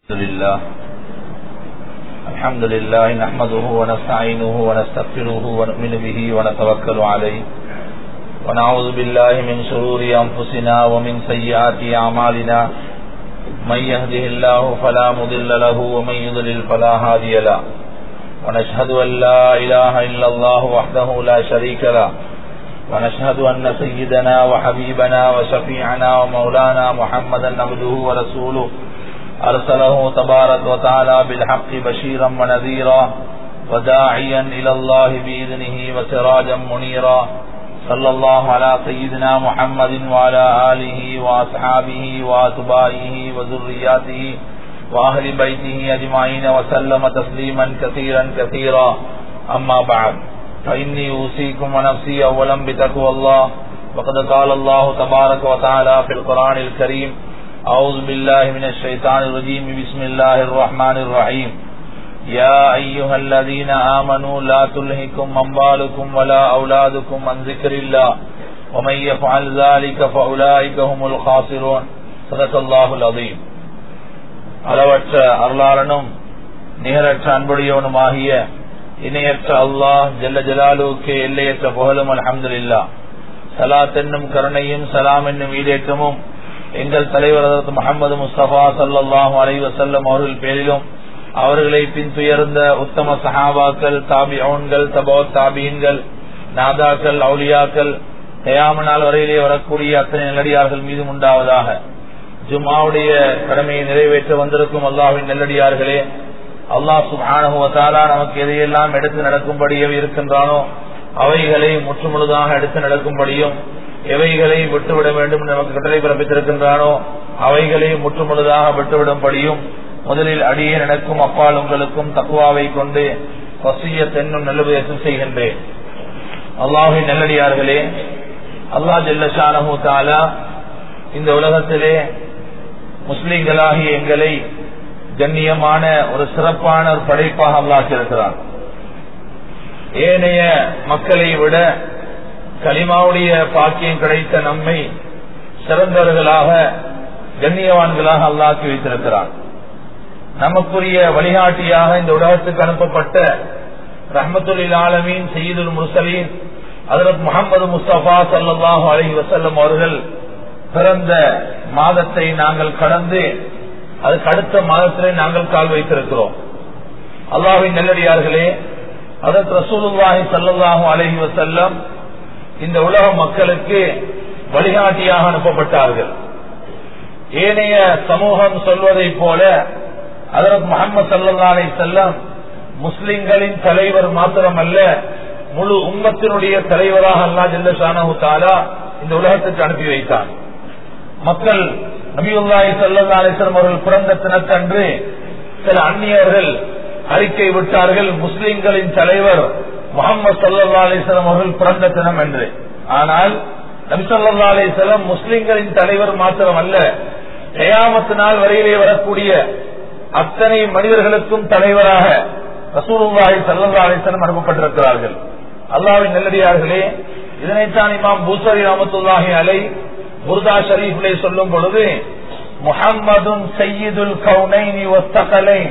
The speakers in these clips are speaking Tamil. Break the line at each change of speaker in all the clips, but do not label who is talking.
الحمد لله الحمد لله نحمده ونستعينه ونستغفره ونؤمن به ونتوكل عليه ونعوذ بالله من شرور أنفسنا ومن سيئات أعمالنا من يهده الله فلا مضل له ومن يضلل فلا هادي له ونشهد أن لا إله إلا الله وحده لا شريك له ونشهد أن سيدنا وحبيبنا وشفيعنا ومولانا محمدا عبده ورسوله أرسله تبارك وتعالى بالحق بشيرا ونذيرا وداعيا إلى الله بإذنه وسراجا منيرا صلى الله على سيدنا محمد وعلى آله وأصحابه وأتباعه وذرياته وأهل بيته أجمعين وسلم تسليما كثيرا كثيرا أما بعد فإني أوصيكم ونفسي أولا بتقوى الله وقد قال الله تبارك وتعالى في القرآن الكريم أعوذ بالله من الشيطان الرجيم بسم الله الرحمن الرحيم يا أيها الذين آمنوا لا تلهكم أموالكم ولا أولادكم عن ذكر الله ومن يفعل ذلك فأولئك هم الخاسرون صدق الله العظيم அளவற்ற அருளாளனும் நிகரற்ற அன்புடையவனுமாகிய இணையற்ற அல்லாஹ் ஜல்ல ஜலாலுக்கு எல்லையற்ற புகழும் அலமதுல்லா சலாத் என்னும் கருணையும் சலாம் என்னும் ஈடேற்றமும் எங்கள் தலைவர் அதற்கு முகமது முஸ்தபா சல்லாஹூ அலை வசல்லம் அவர்கள் பேரிலும் அவர்களை பின்துயர்ந்த உத்தம சஹாபாக்கள் தாபியோன்கள் தபோ தாபீன்கள் நாதாக்கள் அவுலியாக்கள் கயாம நாள் வரையிலே வரக்கூடிய அத்தனை நெல்லடியார்கள் மீது உண்டாவதாக ஜுமாவுடைய கடமையை நிறைவேற்ற வந்திருக்கும் அல்லாஹின் நெல்லடியார்களே அல்லாஹ் சுபானுவத்தாலா நமக்கு எதையெல்லாம் எடுத்து நடக்கும்படியே இருக்கின்றானோ அவைகளை முற்றுமுழுதாக எடுத்து நடக்கும்படியும் எவைகளை விட்டுவிட வேண்டும் நமக்கு கட்டளை பிறப்பித்திருக்கின்றானோ அவைகளை முற்றுமுழுதாக விட்டுவிடும்படியும் முதலில் அடியே நடக்கும் அப்பால் உங்களுக்கும் தக்குவாவை கொண்டு வசிய தென்னும் நல்லுபதேசம் செய்கின்றேன் அல்லாஹை நல்லடியார்களே அல்லாஹ் ஜெல்லஷானஹூ தாலா இந்த உலகத்திலே முஸ்லிம்களாகிய எங்களை கண்ணியமான ஒரு சிறப்பான ஒரு படைப்பாக அல்லாக்கியிருக்கிறார் ஏனைய மக்களை விட கலிமாவுடைய பாக்கியம் கிடைத்த நம்மை சிறந்தவர்களாக கண்ணியவான்களாக அல்லாக்கி வைத்திருக்கிறார் நமக்குரிய வழிகாட்டியாக இந்த உலகத்துக்கு அனுப்பப்பட்ட ரஹமத்துல் ஆலமீன் சயீதுல் முர்சலீன் அதரத் முகமது முஸ்தபா சல்லாஹூ அலஹி வசல்லம் அவர்கள் பிறந்த மாதத்தை நாங்கள் கடந்து அதுக்கு அடுத்த மாதத்திலே நாங்கள் கால் வைத்திருக்கிறோம் அல்லாவின் நெல்லடியார்களே அதற்கு ரசூலுல்லாஹி சல்லாஹூ அலஹி வசல்லம் இந்த உலக மக்களுக்கு வழிகாட்டியாக அனுப்பப்பட்டார்கள் ஏனைய சமூகம் சொல்வதை போல அதற்கு முகமது சல்லா அலை செல்லம் முஸ்லிம்களின் தலைவர் மாத்திரமல்ல முழு உம்மத்தினுடைய தலைவராக அல்லா ஜல்லஷானு தாலா இந்த உலகத்துக்கு அனுப்பி வைத்தார் மக்கள் நபியுல்லாஹி சல்லா அலிஸ்லம் அவர்கள் பிறந்த தினத்தன்று சில அந்நியர்கள் அறிக்கை விட்டார்கள் முஸ்லிம்களின் தலைவர் முகமது சல்லா அலிஸ்லாம் அவர்கள் பிறந்த தினம் என்று ஆனால் நபிசல்லா அலிஸ்லாம் முஸ்லிம்களின் தலைவர் மாத்திரம் அல்ல கயாமத்து நாள் வரையிலே வரக்கூடிய அத்தனை மனிதர்களுக்கும் தலைவராக ரசூலுல்லாஹி சல்லா அலிஸ்லாம் அனுப்பப்பட்டிருக்கிறார்கள் அல்லாவின் நெல்லடியார்களே இதனைத்தான் இமாம் பூசரி ராமத்துல்லாஹி அலை முர்தா ஷரீஃபிலே சொல்லும் பொழுது முஹம்மதுன் சையீதுல் கவுனைனி ஒத்தகலை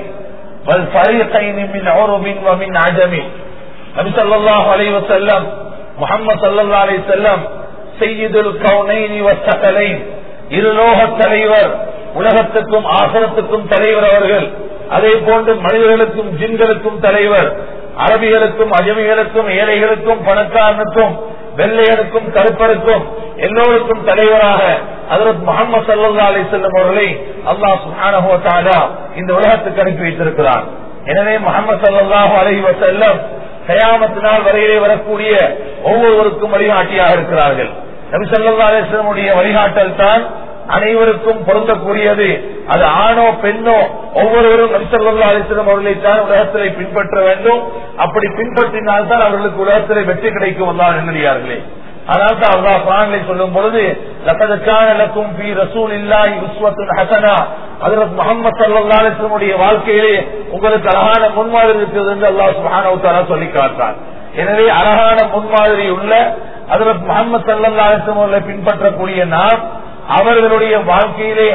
والفريقين من عرب ومن عجم நபி சொல்லாஹு அலை வசல்லம் முகமது சல்லா அலி செல்லம் செய்யுதுல் கவுனைனி வசகலை இருலோக தலைவர் உலகத்துக்கும் ஆசனத்துக்கும் தலைவர் அவர்கள் அதே போன்று மனிதர்களுக்கும் ஜின்களுக்கும் தலைவர் அரபிகளுக்கும் அஜமிகளுக்கும் ஏழைகளுக்கும் பணக்காரனுக்கும் வெள்ளையனுக்கும் கருப்பருக்கும் எல்லோருக்கும் தலைவராக அதற்கு முகமது சல்லா அலி செல்லம் அவர்களை அல்லாஹ் சுஹானா இந்த உலகத்துக்கு அனுப்பி வைத்திருக்கிறார் எனவே முகமது சல்லாஹூ அலஹி வசல்லம் கயாமத்தினால் வரையிலே வரக்கூடிய ஒவ்வொருவருக்கும் வழிகாட்டியாக இருக்கிறார்கள் நபிசல்லா அலிஸ்லமுடைய வழிகாட்டல் தான் அனைவருக்கும் பொருந்தக்கூடியது அது ஆணோ பெண்ணோ ஒவ்வொருவரும் நபிசல்லா அலிஸ்லம் அவர்களை தான் உலகத்திலே பின்பற்ற வேண்டும் அப்படி பின்பற்றினால்தான் அவர்களுக்கு உலகத்திலே வெற்றி கிடைக்கும் அல்லா நிம்மதியார்களே அதனால் தான் அல்லா குரானை சொல்லும் பொழுது லக்கதுக்கானக்கும் பி ரசூல் இல்லாஹி உஸ்வத்துன் ஹசனா அதற்கு முகமது சல்லா அலிஸ்லமுடைய வாழ்க்கையிலே உங்களுக்கு அழகான முன்மாதிரி இருக்கிறது என்று அல்லாஹ் சுஹானா சொல்லி காட்டார் எனவே அழகான முன்மாதிரி உள்ள அதற்கு முகமது சல்லா அலிஸ்லம் அவர்களை பின்பற்றக்கூடிய நாம் அவர்களுடைய வாழ்க்கையிலே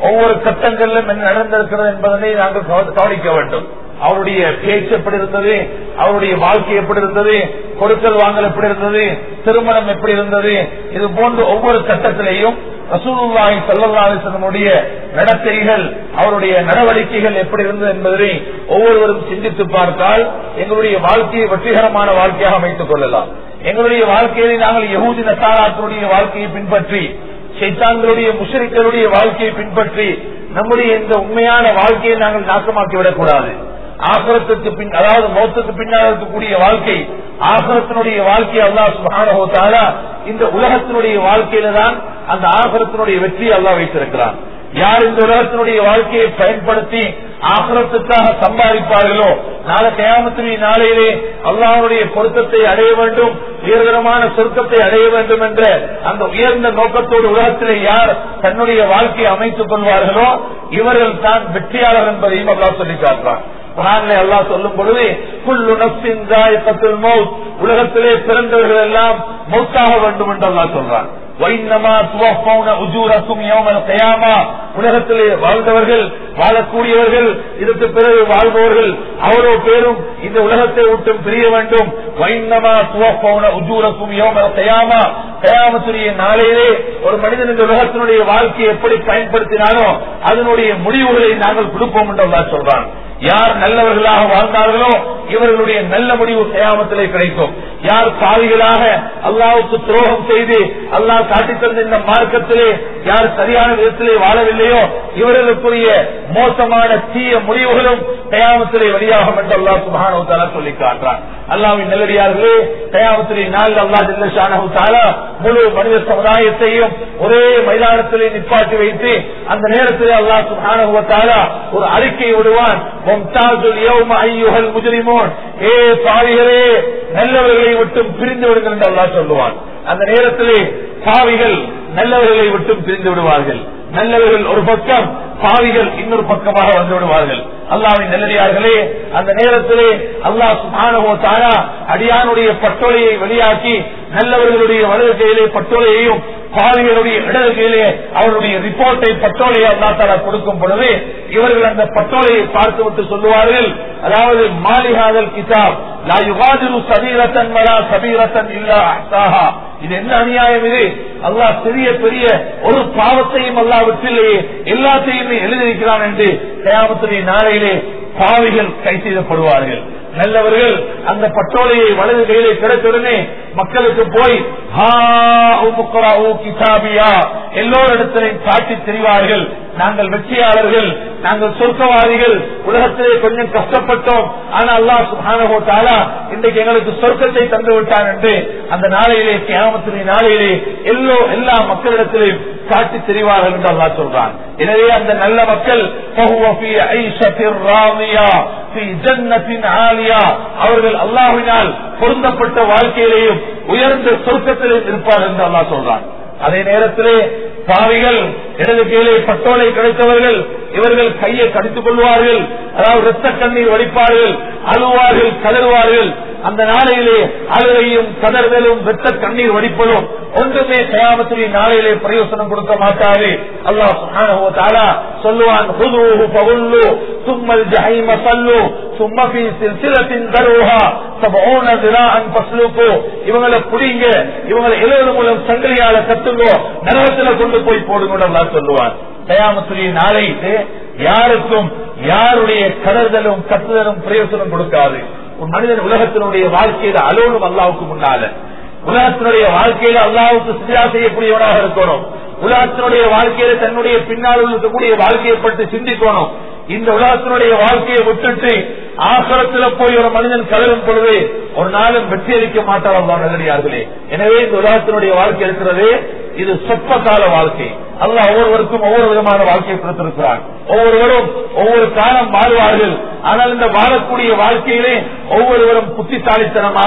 ஒவ்வொரு கட்டங்களிலும் என்ன நடந்திருக்கிறது என்பதனை நாங்கள் கவ- கவனிக்க வேண்டும் அவருடைய பேச்சு எப்படி இருந்தது அவருடைய வாழ்க்கை எப்படி இருந்தது கொடுக்கல் வாங்கல் எப்படி இருந்தது திருமணம் எப்படி இருந்தது இது போன்ற ஒவ்வொரு கட்டத்திலேயும் ரசூலுல்லாஹி ஸல்லல்லாஹு அலைஹி வஸல்லமுடைய நடத்தைகள் அவருடைய நடவடிக்கைகள் எப்படி இருந்தது என்பதை ஒவ்வொருவரும் சிந்தித்து பார்த்தால் எங்களுடைய வாழ்க்கையை வெற்றிகரமான வாழ்க்கையாக அமைத்துக் கொள்ளலாம் எங்களுடைய வாழ்க்கையை நாங்கள் யகூதி நசாராக்களுடைய வாழ்க்கையை பின்பற்றி சைத்தான்களுடைய முஷரிக்களுடைய வாழ்க்கையை பின்பற்றி நம்முடைய இந்த உண்மையான வாழ்க்கையை நாங்கள் நாசமாக்கி விடக்கூடாது ஆகரத்துக்கு பின் அதாவது மௌத்துக்கு பின்னால் இருக்கக்கூடிய வாழ்க்கை ஆகரத்தினுடைய வாழ்க்கை அல்லாஹ் சுப்ஹானஹு வ தஆலா இந்த உலகத்தினுடைய வாழ்க்கையில தான் அந்த ஆகரத்தினுடைய வெற்றியை அல்லாஹ் வைத்திருக்கிறான் யார் இந்த உலகத்தினுடைய வாழ்க்கையை பயன்படுத்தி ஆகரத்துக்காக சம்பாதிப்பார்களோ நாளை கயாமத்தினுடைய நாளையிலே அல்லாஹ்வுடைய பொருத்தத்தை அடைய வேண்டும் உயர்தரமான சொர்க்கத்தை அடைய வேண்டும் என்ற அந்த உயர்ந்த நோக்கத்தோடு உலகத்திலே யார் தன்னுடைய வாழ்க்கையை அமைத்துக் கொள்வார்களோ இவர்கள் தான் வெற்றியாளர் என்பதையும் அல்லாஹ் சொல்லி காட்டுறான் குரான்ல அல்லாஹ் சொல்லும் பொழுது குல்லு நப்சின் தாயக்கத்தில் மௌத் உலகத்திலே பிறந்தவர்கள் எல்லாம் மௌத்தாக வேண்டும் என்று அல்லாஹ் சொல்றான் வைன்னமா துவஃபௌன உஜூரக்கும் யௌமல் கியாமா உலகத்திலே வாழ்ந்தவர்கள் வாழக்கூடியவர்கள் இதற்கு பிறகு வாழ்பவர்கள் அவ்வளோ பேரும் இந்த உலகத்தை விட்டும் பிரிய வேண்டும் வைன்னமா துவஃபௌன உஜூரக்கும் யௌமல் கியாமா கயாமத்துடைய நாளையிலே ஒரு மனிதன் இந்த உலகத்தினுடைய வாழ்க்கையை எப்படி பயன்படுத்தினாலோ அதனுடைய முடிவுகளை நாங்கள் கொடுப்போம் என்று அல்லாஹ் சொல்றான் யார் நல்லவர்களாக வாழ்ந்தார்களோ இவர்களுடைய நல்ல முடிவு கயாமத்திலே கிடைக்கும் யார் பாவிகளாக அல்லாவுக்கு துரோகம் செய்து அல்லாஹ் காட்டித் தந்த இந்த மார்க்கத்திலே யார் சரியான விதத்திலே வாழவில்லையோ இவர்களுக்குரிய மோசமான தீய முடிவுகளும் கயாமத்திலே வெளியாகும் என்று அல்லாஹ் சுபானு சொல்லி காட்டுறான் அல்லாவின் நல்லடியார்களே கயாமத்திலே நாள் அல்லா ஜில்லஷானு தாலா முழு மனித சமுதாயத்தையும் ஒரே மைதானத்திலே நிப்பாட்டி வைத்து அந்த நேரத்திலே அல்லாஹ் சுபானு தாலா ஒரு அறிக்கை விடுவான் மும்தாஜுல் யௌம ஐயுஹல் முஜ்ரிமூன் ஏ பாவிகளே நல்லவர்களை விட்டும் பிரிந்து விடுங்கள் என்று அல்லாஹ் சொல்லுவான் அந்த நேரத்திலே பாவிகள் நல்லவர்களை விட்டும் பிரிந்து விடுவார்கள் நல்லவர்கள் ஒரு பக்கம் பாவிகள் இன்னொரு பக்கமாக வந்து விடுவார்கள் அல்லாவின் நல்லடியார்களே அந்த நேரத்திலே அல்லாஹ் சுபானவோ தாரா அடியானுடைய பட்டோலையை வெளியாக்கி நல்லவர்களுடைய வலது கையிலே பட்டோலையையும் பாவிகளுடைய இடது கையிலே அவருடைய ரிப்போர்ட்டை பட்டோலையை அல்லா தாரா கொடுக்கும் பொழுது இவர்கள் அந்த பட்டோலையை பார்த்துவிட்டு சொல்லுவார்கள் அதாவது மாலிகாதல் கிதாப் லா யுகாதிரு சபீரத்தன் வலா சபீரத்தன் இல்லா அஹ்சாஹா இது என்ன அநியாயம் இது அல்லாஹ் பெரிய பெரிய ஒரு பாவத்தையும் அல்லா விட்டிலேயே எல்லாத்தையுமே எழுதியிருக்கிறான் என்று கயாமத்துடைய நாளையிலே பாவிகள் கை செய்யப்படுவார்கள் நல்லவர்கள் அந்த பட்டோலையை வலது கையிலே கிடைத்துடனே மக்களுக்கு போய் "ஹா உமுக்ராஉ கிதாபியா" எல்லோரிடத்திலையும் காட்டி தெரிவார்கள் நாங்கள் வெற்றியாளர்கள் நாங்கள் சொர்க்கவாதிகள் உலகத்திலே கொஞ்சம் கஷ்டப்பட்டோம் ஆனா அல்லாஹ் சுப்ஹானஹு தஆலா இன்றைக்கு எங்களுக்கு சொர்க்கத்தை தந்து விட்டான் என்று அந்த நாளையிலே கியாமத்துடைய நாளையிலே எல்லோ எல்லா மக்களிடத்திலையும் காட்டி தெரிவார்கள் என்று அல்லாஹ் சொல்றான் எனவே அந்த நல்ல மக்கள் فهو في عيشة راضية في جنة عالية அவர்கள் அல்லாஹ்வினால் பொருந்தப்பட்ட வாழ்க்கையிலேயும் உயர்ந்த சொர்க்கத்திலே இருப்பார்கள் என்று அல்லாஹ் சொல்றான் அதே நேரத்திலே பாவிகள் இடது கீழே பட்டோலை கிடைத்தவர்கள் இவர்கள் கையை கடித்துக் கொள்வார்கள் அதாவது ரத்த கண்ணீர் வடிப்பார்கள் அழுவார்கள் கதறுவார்கள் அந்த நாளையிலே அழுகையும் கதறுதலும் வெத்த கண்ணீர் வடிப்பதும் ஒன்றுமே கயாமத்துடைய நாளையிலே பிரயோசனம் கொடுக்க மாட்டாரு அல்லாஹ் சுப்ஹானஹு வ தஆலா சொல்லுவான் ஹுதுஹு ஃபகுல்லு சும்மல் ஜஹீம சல்லு சும்ம ஃபீ சில்சிலத்தின் தருஹா சபஊன திராஅன் ஃபஸ்லுகு இவங்களை புடிங்க இவங்களை எழுவது மூலம் சங்கிலியால கத்துங்கோ நரகத்துல கொண்டு போய் போடுங்க அல்லாஹ் சொல்லுவான் கயாமத்துடைய நாளைக்கு யாருக்கும் யாருடைய கதறுதலும் கத்துதலும் பிரயோசனம் கொடுக்காது ஒரு மனிதன் உலகத்தினுடைய வாழ்க்கையில அலோனும் அல்லாவுக்கு முன்னால உலகத்தினுடைய வாழ்க்கையில அல்லாவுக்கு சிதா செய்யக்கூடியவனாக இருக்கணும் உலகத்தினுடைய வாழ்க்கையில தன்னுடைய பின்னால் இருக்கக்கூடிய வாழ்க்கையை பற்றி சிந்திக்கணும் இந்த உலகத்தினுடைய வாழ்க்கையை விட்டுட்டு ஆசரத்துல போய் ஒரு மனிதன் கலரும் பொழுது ஒரு நாளும் வெற்றி அளிக்க மாட்டார் அல்லா நல்லடியார்களே எனவே இந்த உலகத்தினுடைய வாழ்க்கை இருக்கிறது இது சொற்ப கால வாழ்க்கை அல்லாஹ் ஒவ்வொருவருக்கும் ஒவ்வொரு விதமான வாழ்க்கையை கொடுத்திருக்கிறார் ஒவ்வொருவரும் ஒவ்வொரு காலம் வாழ்வார்கள் ஆனால் இந்த வாழக்கூடிய வாழ்க்கையிலே ஒவ்வொருவரும் புத்திசாலித்தனமாக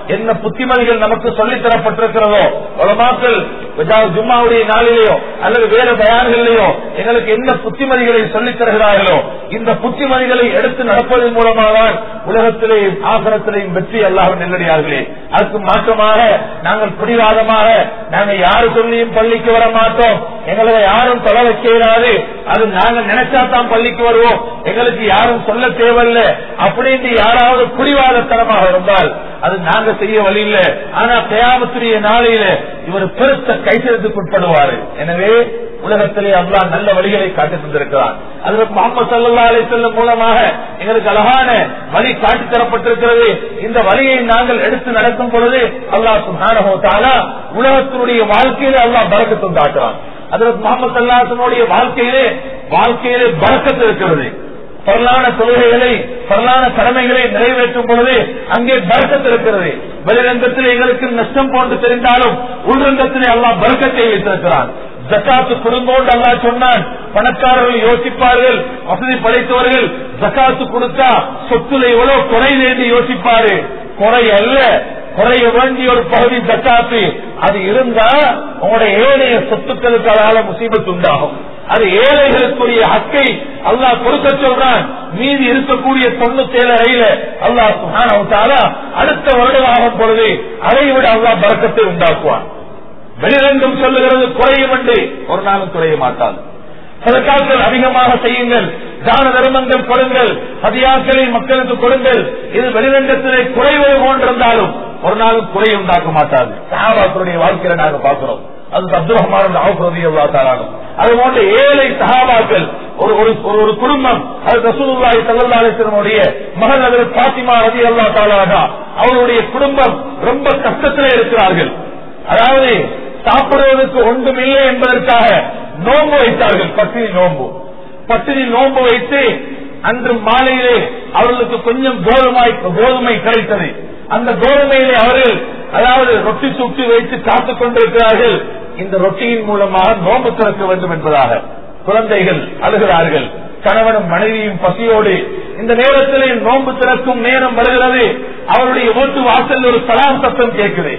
என்ன புத்திமதிகள் நமக்கு சொல்லித் தரப்பட்டிருக்கிறதோ உலமாக்கள் ஜும்மாவுடைய நாளிலேயோ அல்லது வேற பயான்களிலேயோ எங்களுக்கு என்ன புத்திமதிகளை சொல்லித் தருகிறார்களோ இந்த புத்திமதிகளை எடுத்து நடப்பதன் மூலமாக உலகத்திலேயும் ஆகரத்திலேயும் வெற்றி அல்லாஹ் நெல்லடியார்களே அதுக்கு மாற்றமாக நாங்கள் பிடிவாதமாக நாங்கள் யாரு சொல்லியும் பள்ளிக்கு வர மாட்டோம் எங்களை யாரும் தொலை வைக்கிறாரு அது நாங்க நினைச்சா தான் பள்ளிக்கு வருவோம் எங்களுக்கு யாரும் சொல்ல தேவையில்ல அப்படின்னு யாராவது பிடிவாதத்தனமாக இருந்தால் அது நாங்க செய்ய வழி இல்ல ஆனா தயாமத்துடைய நாளையில இவர் பெருத்த கைசெழுத்துக்கு உட்படுவாரு எனவே உலகத்திலே அல்லா நல்ல வழிகளை காட்டி தந்திருக்கிறான் அதற்கு முகமது சல்லா அலி செல்லும் மூலமாக எங்களுக்கு அழகான வழி காட்டி தரப்பட்டிருக்கிறது இந்த வழியை நாங்கள் எடுத்து நடக்கும் பொழுது அல்லாஹ் சுஹானஹோத்தாலா உலகத்தினுடைய வாழ்க்கையிலே அல்லாஹ் பறக்கத்து காட்டுறான் அதற்கு முகமது சல்லாசனுடைய வாழ்க்கையிலே வாழ்க்கையிலே பறக்கத்து இருக்கிறது பரலான தொழுகைகளை பரலான கடமைகளை நிறைவேற்றும் பொழுது அங்கே பறக்கத்து இருக்கிறது வெளிரங்கத்தில் எங்களுக்கு நஷ்டம் போன்று தெரிந்தாலும் உள்ரங்கத்திலே அல்லாஹ் பறக்கத்தை வைத்திருக்கிறான் ஜக்காத்து குடும்பம் அல்லா சொன்னான் பணக்காரர்கள் யோசிப்பார்கள் வசதி படைத்தவர்கள் ஜக்காத்து கொடுத்தா சொத்துல எவ்வளவு குறைவு என்று யோசிப்பாரு குறை அல்ல குறைய வேண்டிய ஒரு பகுதி ஜக்காத்து அது இருந்தா உங்களுடைய ஏழைய சொத்துக்களுக்கு அதால முசீபத்து உண்டாகும் அது ஏழைகளுக்குரிய ஹக்கை அல்லாஹ் கொடுக்க சொல்றான் மீதி இருக்கக்கூடிய தொண்ணூத்தி ஏழு அறையில அல்லாஹ் சுகானா அடுத்த வருடமாகும் பொழுது அதை விட அல்லாஹ் பறக்கத்தை உண்டாக்குவான் வெளிரங்கம் சொல்லுகிறது குறையும் என்று ஒரு நாளும் குறைய மாட்டாது சதக்காக்கள் அதிகமாக செய்யுங்கள் தான தர்மங்கள் கொடுங்கள் பதியாக்களை மக்களுக்கு கொடுங்கள் இது வெளிரங்கத்திலே குறைவது போன்றிருந்தாலும் ஒரு நாளும் குறை உண்டாக்க மாட்டாது சஹாபாக்களுடைய வாழ்க்கையில நாங்க பார்க்கிறோம் அது அப்துல் ரஹ்மான் அவுஃபரதி அல்லா தாரானும் அது போன்ற ஏழை சஹாபாக்கள் ஒரு ஒரு ஒரு குடும்பம் அது ரசூலுல்லாஹி ஸல்லல்லாஹு அலைஹி வஸல்லமுடைய மகன் ஹஜ்ரத் பாத்திமா ரலியல்லாஹு தஆலா அவருடைய குடும்பம் ரொம்ப கஷ்டத்திலே இருக்கிறார்கள் அதாவது சாப்பிடுவதற்கு ஒன்றுமில்லை என்பதற்காக நோன்பு வைத்தார்கள் பட்டினி நோன்பு பட்டினி நோன்பு வைத்து அன்று மாலையிலே அவர்களுக்கு கொஞ்சம் கோதுமை கோதுமை கிடைத்தது அந்த கோதுமையிலே அவர்கள் அதாவது ரொட்டி சுட்டி வைத்து காத்துக் கொண்டிருக்கிறார்கள் இந்த ரொட்டியின் மூலமாக நோன்பு திறக்க வேண்டும் என்பதாக குழந்தைகள் அழுகிறார்கள் கணவனும் மனைவியும் பசியோடு இந்த நேரத்திலே நோன்பு திறக்கும் நேரம் வருகிறது அவருடைய வீட்டு வாசல் ஒரு சலாம் சத்தம் கேட்குது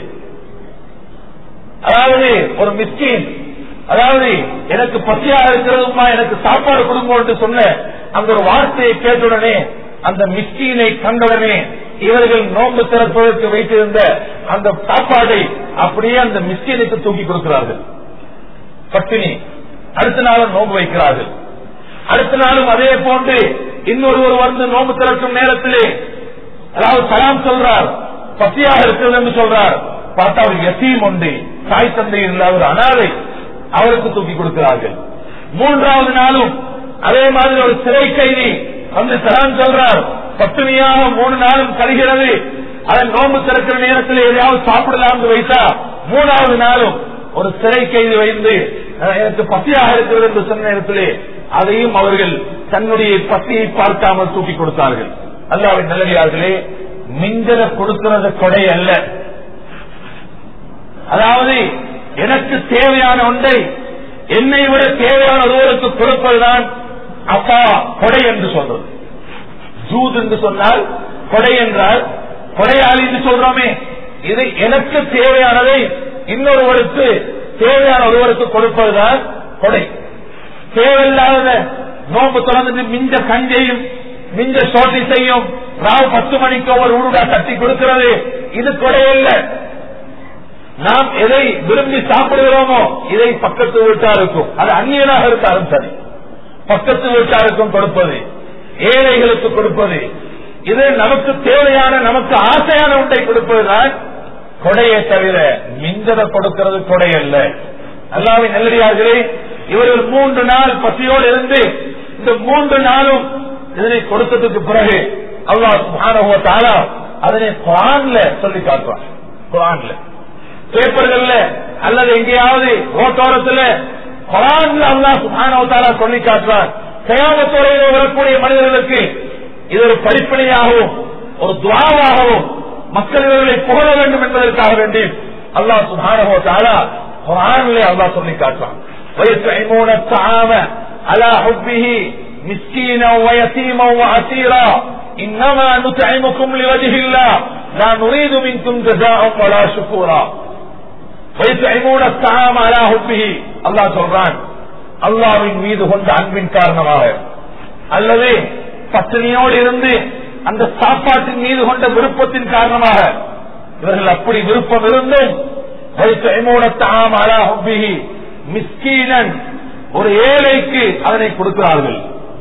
அதாவது ஒரு மிஸ்கின் அதாவது எனக்கு பசியாக இருக்கிறதுமா எனக்கு சாப்பாடு கொடுங்க என்று சொன்ன அந்த ஒரு வார்த்தையை கேட்டுடனே அந்த மிஸ்கீனை கண்டவுடனே இவர்கள் நோன்பு திறப்பதற்கு வைத்திருந்த அந்த சாப்பாடை அப்படியே அந்த மிஸ்கீனுக்கு தூக்கி கொடுக்கிறார்கள் பட்டினி அடுத்த நாளும் நோன்பு வைக்கிறார்கள் அடுத்த நாளும் அதே போன்று இன்னொருவர் வந்து நோன்பு திறக்கும் நேரத்திலே அதாவது சலாம் சொல்றார் பசியாக இருக்கிறது என்று சொல்றார் பார்த்தா அவர் எத்தீம் உண்டு தாய் தந்தை இல்லாத ஒரு அனாதை அவருக்கு தூக்கி கொடுக்கிறார்கள் மூன்றாவது நாளும் அதே மாதிரி ஒரு சிறை கைதி வந்து சலாம் சொல்றார் பட்டினியாக மூணு நாளும் கழிகிறது அதன் நோன்பு திறக்கிற நேரத்தில் எதையாவது சாப்பிடலாம் வைத்தா மூணாவது நாளும் ஒரு சிறை கைதி வைத்து எனக்கு பசியாக இருக்கிறது என்று சொன்ன நேரத்திலே அதையும் அவர்கள் தன்னுடைய பசியை பார்க்காமல் தூக்கி கொடுத்தார்கள் அல்லாவின் நல்லடியார்களே மிஞ்சல கொடுக்கிறது கொடை அல்ல அதாவது எனக்கு தேவையான ஒன்றை என்னை விட தேவையான ஒருவருக்கு கொடுப்பதுதான் அப்பா கொடை என்று சொல்றது ஜூத் என்று சொன்னால் கொடை என்றால் கொடையாளி என்று சொல்றோமே இது எனக்கு தேவையானதை இன்னொருவருக்கு தேவையான ஒருவருக்கு கொடுப்பதுதான் கொடை தேவையில்லாத நோம்பு தொடர்ந்து மிஞ்ச கஞ்சையும் மிஞ்ச சோட்டி செய்யும் ராவ் பத்து மணிக்கு ஒரு ஊருடா தட்டி கொடுக்கிறது இது கொடையல்ல நாம் எதை விரும்பி சாப்பிடுகிறோமோ இதை பக்கத்து வீட்டாருக்கும் அது அந்நியனாக இருந்தாலும் சரி பக்கத்து வீட்டாருக்கும் கொடுப்பது ஏழைகளுக்கு கொடுப்பது இது நமக்கு தேவையான நமக்கு ஆசையான ஒன்றை கொடுப்பதுதான் கொடையை தவிர மிஞ்சத கொடுக்கிறது கொடை அல்ல அல்லாவின் நல்லடியார்களே இவர்கள் மூன்று நாள் பசியோடு இருந்து இந்த மூன்று நாளும் இதனை கொடுத்ததுக்கு பிறகு அல்லாஹ் தாலா அதனை குரான்ல சொல்லி காட்டுறான் குரான்ல பேப்பர்கள்ல அல்லது எங்கேயாவது ரோட்டோரத்துல குரான்ல அல்லாஹ் சுபானவத்தாலா சொல்லி காட்டுறான் கயாமத்துறையில் வரக்கூடிய மனிதர்களுக்கு இது ஒரு படிப்பனையாகவும் ஒரு துவாவாகவும் மக்கள் இவர்களை புகழ வேண்டும் என்பதற்காக வேண்டி அல்லாஹ் சுபானவோ தாலா குரான்ல அல்லாஹ் சொல்லி காட்டுறான் ويطعمون الطعام على حبه مسكينا ويتيما وعسيرا إنما نطعمكم لوجه الله நான் நுரீது மின்கும் ஜஸாஅம் வலா ஷுக்கூரா வைத்தஐமூன தஆம அலா ஹுப்பிஹி அல்லாஹ் சொல்றான் அல்லாஹ்வின் மீது கொண்ட அன்பின் காரணமாக அல்லது பட்டினியோடு இருந்து அந்த சாப்பாட்டின் மீது கொண்ட விருப்பத்தின் காரணமாக இவர்கள் அப்படி விருப்பம் இருந்தும் வைத்தஐமூன தஆம அலா ஹுப்பிஹி மிஸ்கீனன் ஒரு ஏழைக்கு அதனை கொடுக்கிறார்கள்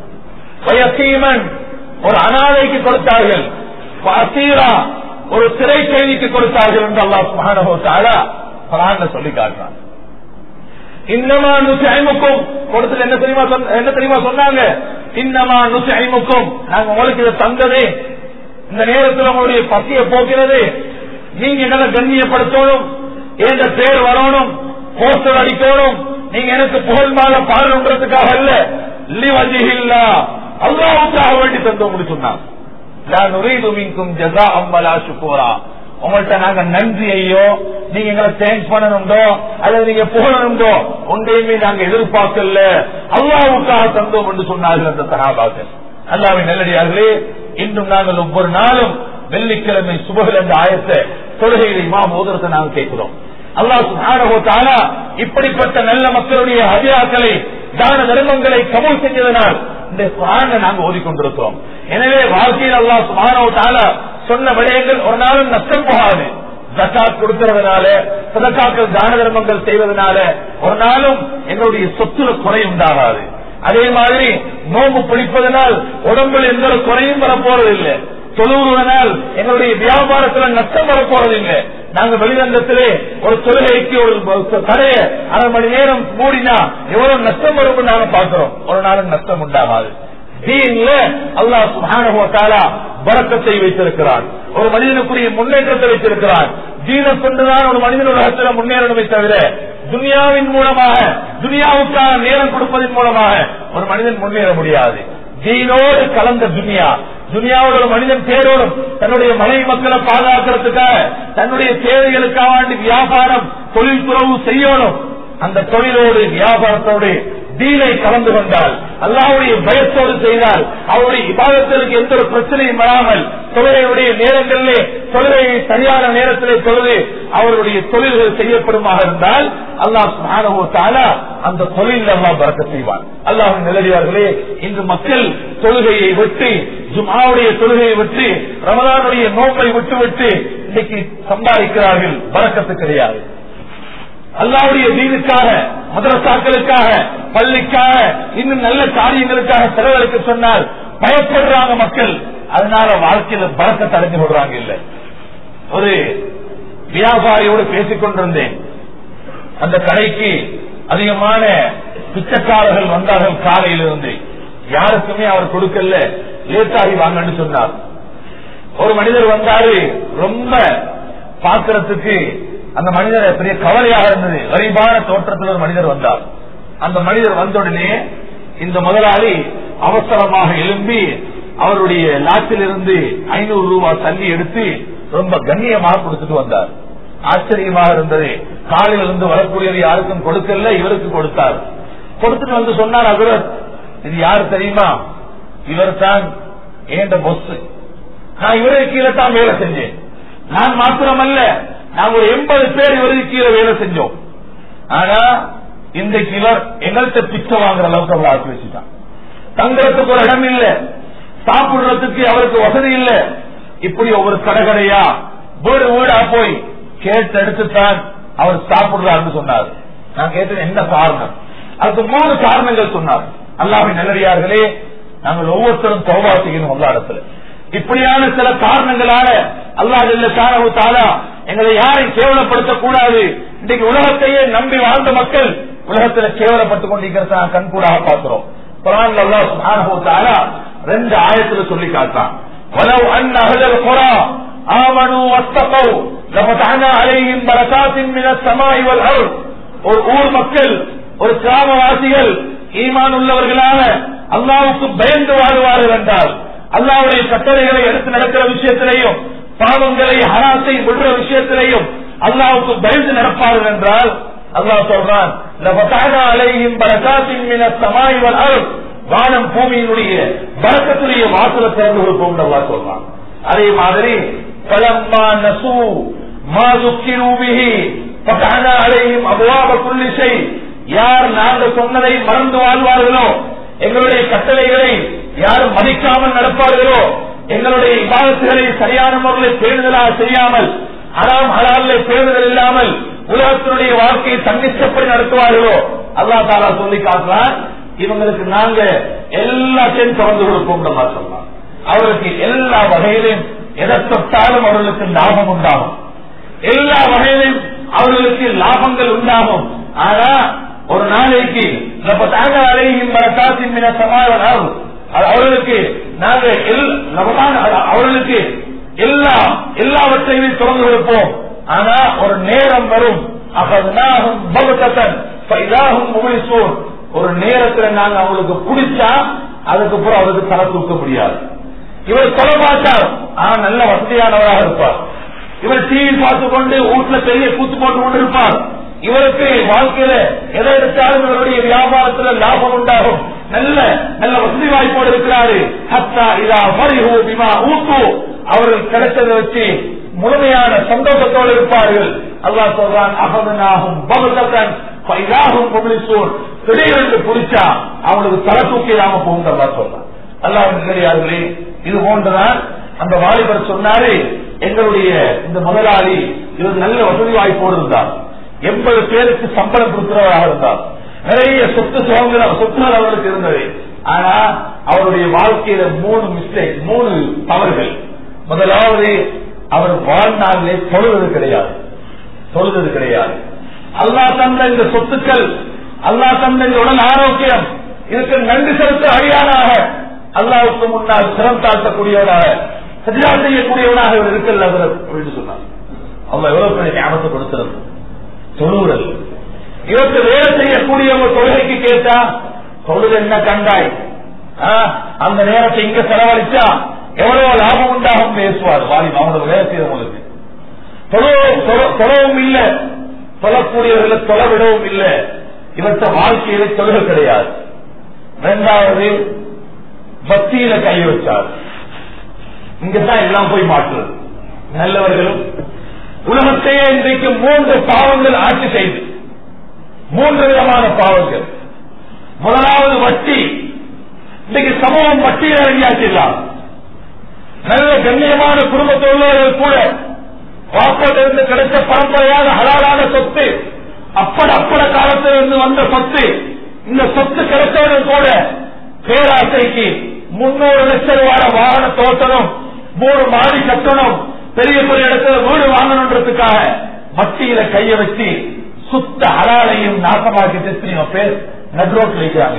வயசீமன் ஒரு அனாதைக்கு கொடுத்தார்கள் அசீரா ஒரு சிறை கைதிக்கு கொடுத்தார்கள் என்று அல்லாஹ் சுப்ஹானஹு வ தஆலா குர்ஆன்ல சொல்லி காட்டுறான் இன்னமா நுசைமுக்கும் கொடுத்தது என்ன தெரியுமா சொன்ன- என்ன தெரியுமா சொன்னாங்க இன்னமா நுசைமுக்கும் நாங்க உங்களுக்கு இதை தந்ததே இந்த நேரத்தில் உங்களுடைய பசியை போக்கிறது நீங்க எங்களை கண்ணியப்படுத்தணும் என்ற பேர் வரணும் போஸ்டர் அடிக்கணும் நீங்க எனக்கு புகழ் மாலை பாடணுன்றதுக்காக அல்ல லிவஜிஹில்லா அல்லாவுக்காக வேண்டி தந்தோம் சொன்னாங்க லா நுரீது மின்கும் ஜஸாஅம் வலா ஷுக்கூரா உங்கள்ட்ட நாங்க நன்றியையோ நீங்க எங்களை தேங்க்ஸ் பண்ணணுண்டோ அல்லது நீங்க புகழணுண்டோ ஒன்றையுமே நாங்க எதிர்பார்க்கல அல்லாவுக்காக தந்தோம் என்று சொன்னார்கள் அந்த சகாபாக்கள் அல்லாவின் நல்லடியார்களே இன்றும் நாங்கள் ஒவ்வொரு நாளும் வெள்ளிக்கிழமை சுபகள் என்ற ஆயத்தை தொழுகையில் இமாம் ஓதுறதை நாங்கள் கேட்கிறோம் அல்லாஹ் சுப்ஹானஹு வ தஆலா இப்படிப்பட்ட நல்ல மக்களுடைய ஹதியாக்களை தான தர்மங்களை கபூல் செஞ்சதனால் இந்த குரானை நாங்க ஓதிக்கொண்டிருக்கிறோம் எனவே வாழ்க்கையில் அல்லாஹ் சுப்ஹானஹு வ தஆலா சொன்ன விடயங்கள் ஒரு நாளும் நஷ்டம் போகாது ஜக்காத் கொடுக்கறதுனால சதக்காக்கள் தான தர்மங்கள் செய்வதனால ஒரு நாளும் எங்களுடைய சொத்துல குறை உண்டாகாது அதே மாதிரி நோம்பு பிடிப்பதனால் உடம்புல எந்த ஒரு குறையும் வரப்போறது இல்லை தொழுவதனால் எங்களுடைய வியாபாரத்துல நஷ்டம் வரப்போறது இல்லை நாங்க வெளிரங்கத்திலே ஒரு தொழுகைக்கு ஒரு கடையை அரை மணி நேரம் மூடினா எவ்வளவு நஷ்டம் வரும் நாங்க பார்க்கிறோம் ஒரு நாளும் நஷ்டம் உண்டாகாது தீன்ல அல்லாஹ் சுப்ஹானஹு வ தஆலா பரக்கத்தை வைத்திருக்கிறான் ஒரு மனிதனுக்குரிய முன்னேற்றத்தை வைத்திருக்கிறான் தீன கொண்டுதான் ஒரு மனிதன் உலகத்தில் முன்னேறணுமே தவிர துனியாவின் மூலமாக துனியாவுக்கான நேரம் கொடுப்பதன் மூலமாக ஒரு மனிதன் முன்னேற முடியாது தீனோடு கலந்த துனியா துனியாவோட ஒரு மனிதன் தேரோடும் தன்னுடைய மனைவி மக்களை பாதுகாக்கிறதுக்காக தன்னுடைய தேவைகளுக்காக வேண்டி வியாபாரம் தொழில் துறவு செய்யணும் அந்த தொழிலோடு வியாபாரத்தோடு தீனை கலந்து கொண்டால் அல்லாவுடைய பயத்தோடு செய்தால் அவருடைய விவாதத்திற்கு எந்த ஒரு பிரச்சனையும் வராமல் தொழிலையுடைய நேரங்களிலே தொழிலை சரியான நேரத்திலே தொழுது அவருடைய தொழில்கள் செய்யப்படுமாக இருந்தால் அல்லாஹ் சுப்ஹானஹு வ தஆலா அந்த தொழில் அல்லாஹ் பறக்க செய்வான் அல்லாஹ் நிலடியார்களே இன்று மக்கள் தொழுகையை விட்டு ஜுமாவுடைய தொழுகையை விட்டு ரமதானுடைய நோக்கை விட்டு விட்டு இன்னைக்கு சம்பாதிக்கிறார்கள் பறக்கத்து கிடையாது அல்லாவுடைய தீனுக்காக மதரசாக்களுக்காக பள்ளிக்காக இன்னும் நல்ல காரியங்களுக்காக செலவழிக்க சொன்னால் பயப்படுறாங்க மக்கள் அதனால வாழ்க்கையில பறக்க தடைஞ்சு விடுறாங்க இல்ல ஒரு வியாபாரியோடு பேசிக் கொண்டிருந்தேன் அந்த கடைக்கு அதிகமான பிச்சைக்காரர்கள் வந்தார்கள் காலையிலிருந்து யாருக்குமே அவர் கொடுக்கல லேட்டாகி வாங்கன்னு சொன்னார் ஒரு மனிதர் வந்தாரு ரொம்ப பாக்குறதுக்கு அந்த மனிதர் பெரிய கவலையாக இருந்தது வரிபான தோற்றத்தில் ஒரு மனிதர் வந்தார் அந்த மனிதர் வந்த உடனே இந்த முதலாளி அவசரமாக எழும்பி அவருடைய லாட்டிலிருந்து ஐநூறு ரூபாய் தள்ளி எடுத்து ரொம்ப கண்ணியமாக கொடுத்துட்டு வந்தார் ஆச்சரியமாக இருந்தது காலையில் இருந்து வரக்கூடியது யாருக்கும் கொடுக்கல இவருக்கு கொடுத்தார் கொடுத்துட்டு வந்து சொன்னார் அகுரத் இது யாரு தெரியுமா இவர் தான் ஏண்ட பொஸ் நான் இவருக்கு கீழே தான் வேலை செஞ்சேன் நான் மாத்திரமல்ல நாங்க ஒரு எண்பது பேர் இவருக்கு கீழே வேலை செஞ்சோம் ஆனா இன்றைக்கு இவர் எங்கள்கிட்ட பிச்சை வாங்குற அளவுக்கு அவர் ஆக்கி வச்சுட்டான் தங்குறதுக்கு ஒரு இடம் இல்ல சாப்பிடுறதுக்கு அவருக்கு வசதி இல்ல இப்படி ஒவ்வொரு கடைகடையா வீடு வீடா போய் கேட்டு எடுத்துத்தான் அவர் சாப்பிடுறாருன்னு சொன்னார் நான் கேட்டது என்ன காரணம் அதுக்கு மூணு காரணங்கள் சொன்னார் அல்லாஹின் நல்லடியார்களே நாங்கள் ஒவ்வொருத்தரும் தௌபா செய்யணும் அல்லா இடத்துல இப்படியான சில காரணங்களால அல்லாஹ் தாலா எங்களை யாரையும் கேவலப்படுத்தக் கூடாது இன்னைக்கு உலகத்தையே நம்பி வாழ்ந்த மக்கள் உலகத்துல கேவலப்பட்டுக் கொண்டிருக்கிறத கண்கூடாக பார்க்கிறோம் குரான் அல்லாஹ் சுப்ஹானஹு தஆலா ரெண்டு ஆயத்துல சொல்லி காட்டான் ولو ان اهل القرى امنوا واتقوا لفتحنا عليهم بركات من السماء والارض ஒரு ஊர் மக்கள் ஒரு கிராமவாசிகள் ஈமான் உள்ளவர்களாக அல்லாவுக்கு பயந்து வாழ்வார்கள் என்றால் அல்லாவுடைய கட்டளைகளை எடுத்து நடக்கிற விஷயத்திலையும் பாவங்களை ஹராத்தை விடுற விஷயத்திலையும் அல்லாவுக்கு பயந்து நடப்பார்கள் என்றால் அல்லாஹ் சொல்றான் அலையும் பரகாத்தின் மின சமாய்வல் அருள் வானம் பூமியினுடைய பறக்கத்துடைய வாசல திறந்து கொடுப்போம் அல்லா சொல்றான் அதே மாதிரி பலம்மா நசு மாதுக்கிரூபிகி பட்டான அலையும் அபுவாப குல்லிசை யார் நாங்கள் சொன்னதை மறந்து வாழ்வார்களோ எங்களுடைய கட்டளைகளை யாரும் மதிக்காமல் நடப்பார்களோ எங்களுடைய விவாதத்துகளை சரியான முறையில் பேணுதலாக செய்யாமல் அறாம் ஹலாலே பேணுதல் இல்லாமல் உலகத்தினுடைய வாழ்க்கையை தன்னிச்சப்படி நடத்துவார்களோ அல்லா தாலா சொல்லி காட்டுறான் இவங்களுக்கு நாங்க எல்லாத்தையும் திறந்து கொடுப்போம் சொல்லலாம் அவருக்கு எல்லா வகையிலும் எதை தொட்டாலும் அவர்களுக்கு லாபம் உண்டாகும் எல்லா வகையிலும் அவர்களுக்கு லாபங்கள் உண்டாகும் ஆனா ஒரு நாளைக்கு அவர்களுக்கு நாங்க அவர்களுக்கு எல்லா எல்லாவற்றையும் திறந்து கொடுப்போம் ஆனா ஒரு நேரம் வரும் அகதாகும் பகுத்தன் இதாகும் முகலிசோர் ஒரு நேரத்துல நாங்க அவங்களுக்கு பிடிச்சா அதுக்கப்புறம் அவருக்கு தலை தூக்க முடியாது இவர் சொல்ல மாட்டார் ஆனா நல்ல வசதியானவராக இருப்பார் இவர் டிவி பார்த்து கொண்டு வீட்டுல பெரிய கூத்து போட்டு கொண்டு இருப்பார் இவருக்கு வாழ்க்கையில எதை எடுத்தாலும் இவருடைய வியாபாரத்துல லாபம் உண்டாகும் நல்ல நல்ல வசதி வாய்ப்போடு இருக்கிறாரு ஹத்தா இதா மரிஹூ பிமா ஊக்கு அவர்கள் கிடைச்சதை வச்சு முழுமையான சந்தோஷத்தோடு இருப்பார்கள் அல்லாஹ் சொல்றான் அகமனாகும் பகுதன் இதாகும் பப்ளிசூர் திடீரென்று பிடிச்சா அவங்களுக்கு தலை தூக்கிடாம போகுங்க சொல்றான் அல்லாஹ் நிலையார்களே இது போன்றுதான் அந்த வாலிபர் சொன்னாரு எங்களுடைய இந்த முதலாளி இவர் நல்ல வசதி வாய்ப்போடு இருந்தார் எண்பது பேருக்கு சம்பளம் கொடுக்கிறவராக இருந்தார் நிறைய சொத்து சுதந்திரம் சொத்துகள் அவருக்கு இருந்தது ஆனா அவருடைய வாழ்க்கையில மூணு மிஸ்டேக் மூணு தவறுகள் முதலாவது அவர் வாழ்நாளிலே தொழுவது கிடையாது தொழுவது கிடையாது அல்லா தந்த இந்த சொத்துக்கள் அல்லா தந்த இந்த உடல் ஆரோக்கியம் இதுக்கு நன்றி செலுத்த அழியானாக அல்லாவுக்கு முன்னால் சிரம் தாழ்த்தக்கூடியவராக சஜா செய்யக்கூடியவனாக இவர் இருக்கல அப்படின்னு சொன்னார் அவங்க எவ்வளவு பெரிய ஞாபகத்தை கொடுக்கிறது தொழுவுறல் இவருக்கு வேலை செய்யக்கூடியவங்க தொழுகைக்கு கேட்டா தொழுது என்ன கண்டாய் அந்த நேரத்தை இங்க செலவழிச்சா எவ்வளவு லாபம் உண்டாகும் பேசுவார் வாலி அவனோட வேலை செய்யறவங்களுக்கு தொழவும் இல்ல தொழக்கூடியவர்களை தொலைவிடவும் இல்ல இவற்ற வாழ்க்கையில தொழுகை கிடையாது இரண்டாவது பக்தியில கை வச்சார் இங்கதான் எல்லாம் போய் மாற்றுறது நல்லவர்களும் உலகத்தையே இன்றைக்கு மூன்று பாவங்கள் ஆட்சி செய்து மூன்று விதமான பாவங்கள் முதலாவது வட்டி இன்றைக்கு சமூகம் வட்டியில் இறங்கியாச்சிடலாம் நல்ல கண்ணியமான குடும்பத்தில் உள்ளவர்கள் கூட வாப்பாட்டிலிருந்து கிடைச்ச பரம்பரையான ஹலாலான சொத்து அப்பட அப்பட காலத்திலிருந்து வந்த சொத்து இந்த சொத்து கிடைச்சவர்கள் கூட பேராசைக்கு முன்னூறு லட்சம் ரூபாய் வாகன தோட்டணும் மூணு மாடி கட்டணும் பெரிய பெரிய இடத்துல வீடு வாங்கணுன்றதுக்காக மத்தியில கைய வச்சு சுத்த ஹலாலையும் நாசமாக்கி எத்தனையோ பேர் நட்ரோட்டில் வைக்கிறாங்க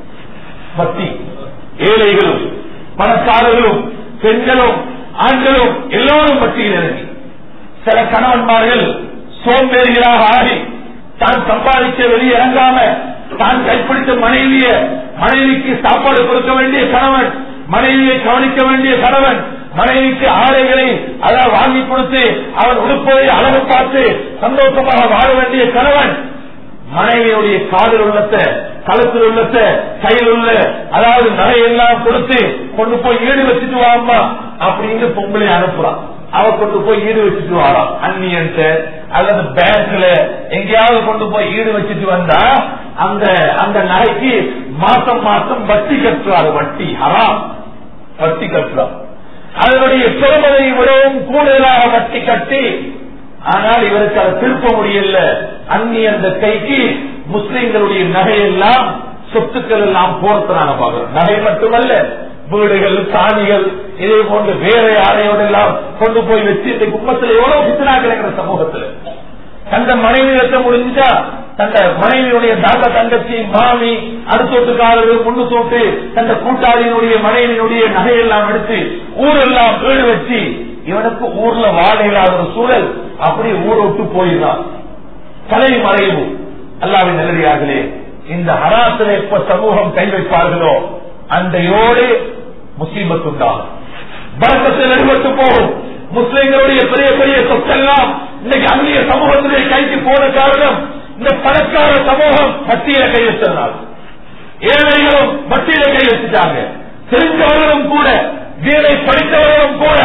பக்தி ஏழைகளும் பணக்காரர்களும் பெண்களும் ஆண்களும் எல்லோரும் பட்டியல் இறங்கி சில கணவன்மார்கள் சோம்பேறிகளாக ஆகி தான் சம்பாதிக்க வெளியே இறங்காம தான் கைப்பிடித்த மனைவிய மனைவிக்கு சாப்பாடு கொடுக்க வேண்டிய கணவன் மனைவியை கவனிக்க வேண்டிய கணவன் மனைவிக்கு ஆடைகளை அதாவது வாங்கி கொடுத்து அவன் உடுப்பதை அளவு பார்த்து சந்தோஷமாக வாழ வேண்டிய கணவன் மனைவியுடைய காதில் உள்ளத்த களத்தில் உள்ளத்த கையில் உள்ள அதாவது நகையெல்லாம் கொடுத்து கொண்டு போய் ஈடு வச்சுட்டு வாமா அப்படின்னு பொம்பளை அனுப்புறான் அவ கொண்டு போய் ஈடு வச்சுட்டு வாராம் அந்நியன்ட்ட அல்லது பேங்க்ல எங்கேயாவது கொண்டு போய் ஈடு வச்சுட்டு வந்தா அந்த அந்த நகைக்கு மாசம் மாசம் வட்டி கட்டுறாரு வட்டி ஹராம் வட்டி கட்டுறான் அதனுடைய பெருமதை விடவும் கூடுதலாக வட்டி கட்டி ஆனால் இவருக்கு அதை திருப்ப முடியல அந்நிய அந்த கைக்கு முஸ்லிம்களுடைய நகையெல்லாம் சொத்துக்கள் எல்லாம் போர்த்தனாங்க பாக்குறோம் நகை மட்டுமல்ல வீடுகள் காணிகள் இதே போன்று வேற யாரையோட எல்லாம் கொண்டு போய் வச்சு இந்த குடும்பத்தில் எவ்வளவு பித்தனா கிடக்கிற சமூகத்துல தந்த மனைவி வெட்ட முடிஞ்சா தந்த மனைவியுடைய தாத்த தங்கச்சி மாமி அடுத்தோட்டுக்காரர்கள் முன்னு தோட்டு தந்த கூட்டாளியினுடைய மனைவியினுடைய நகையெல்லாம் எடுத்து ஊரெல்லாம் வீடு வச்சு இவனுக்கு ஊர்ல வாழ இல்லாத ஒரு சூழல் அப்படி ஊரை விட்டு போயிடுறான் கலை மறைவு அல்லாவின் நிலடியார்களே இந்த ஹராசில் எப்ப சமூகம் கை வைப்பார்களோ அன்றையோடு முசீபத் உண்டாகும் பரக்கத்தில் எடுபட்டு போகும் முஸ்லிம்களுடைய பெரிய பெரிய சொத்தெல்லாம் இன்னைக்கு அந்நிய சமூகத்திலே கைக்கு போன காரணம் இந்த பணக்கார சமூகம் மத்தியில கை வச்சதுனால ஏழைகளும் மத்தியில கை வச்சுட்டாங்க தெரிஞ்சவர்களும் கூட வீரை படித்தவர்களும் கூட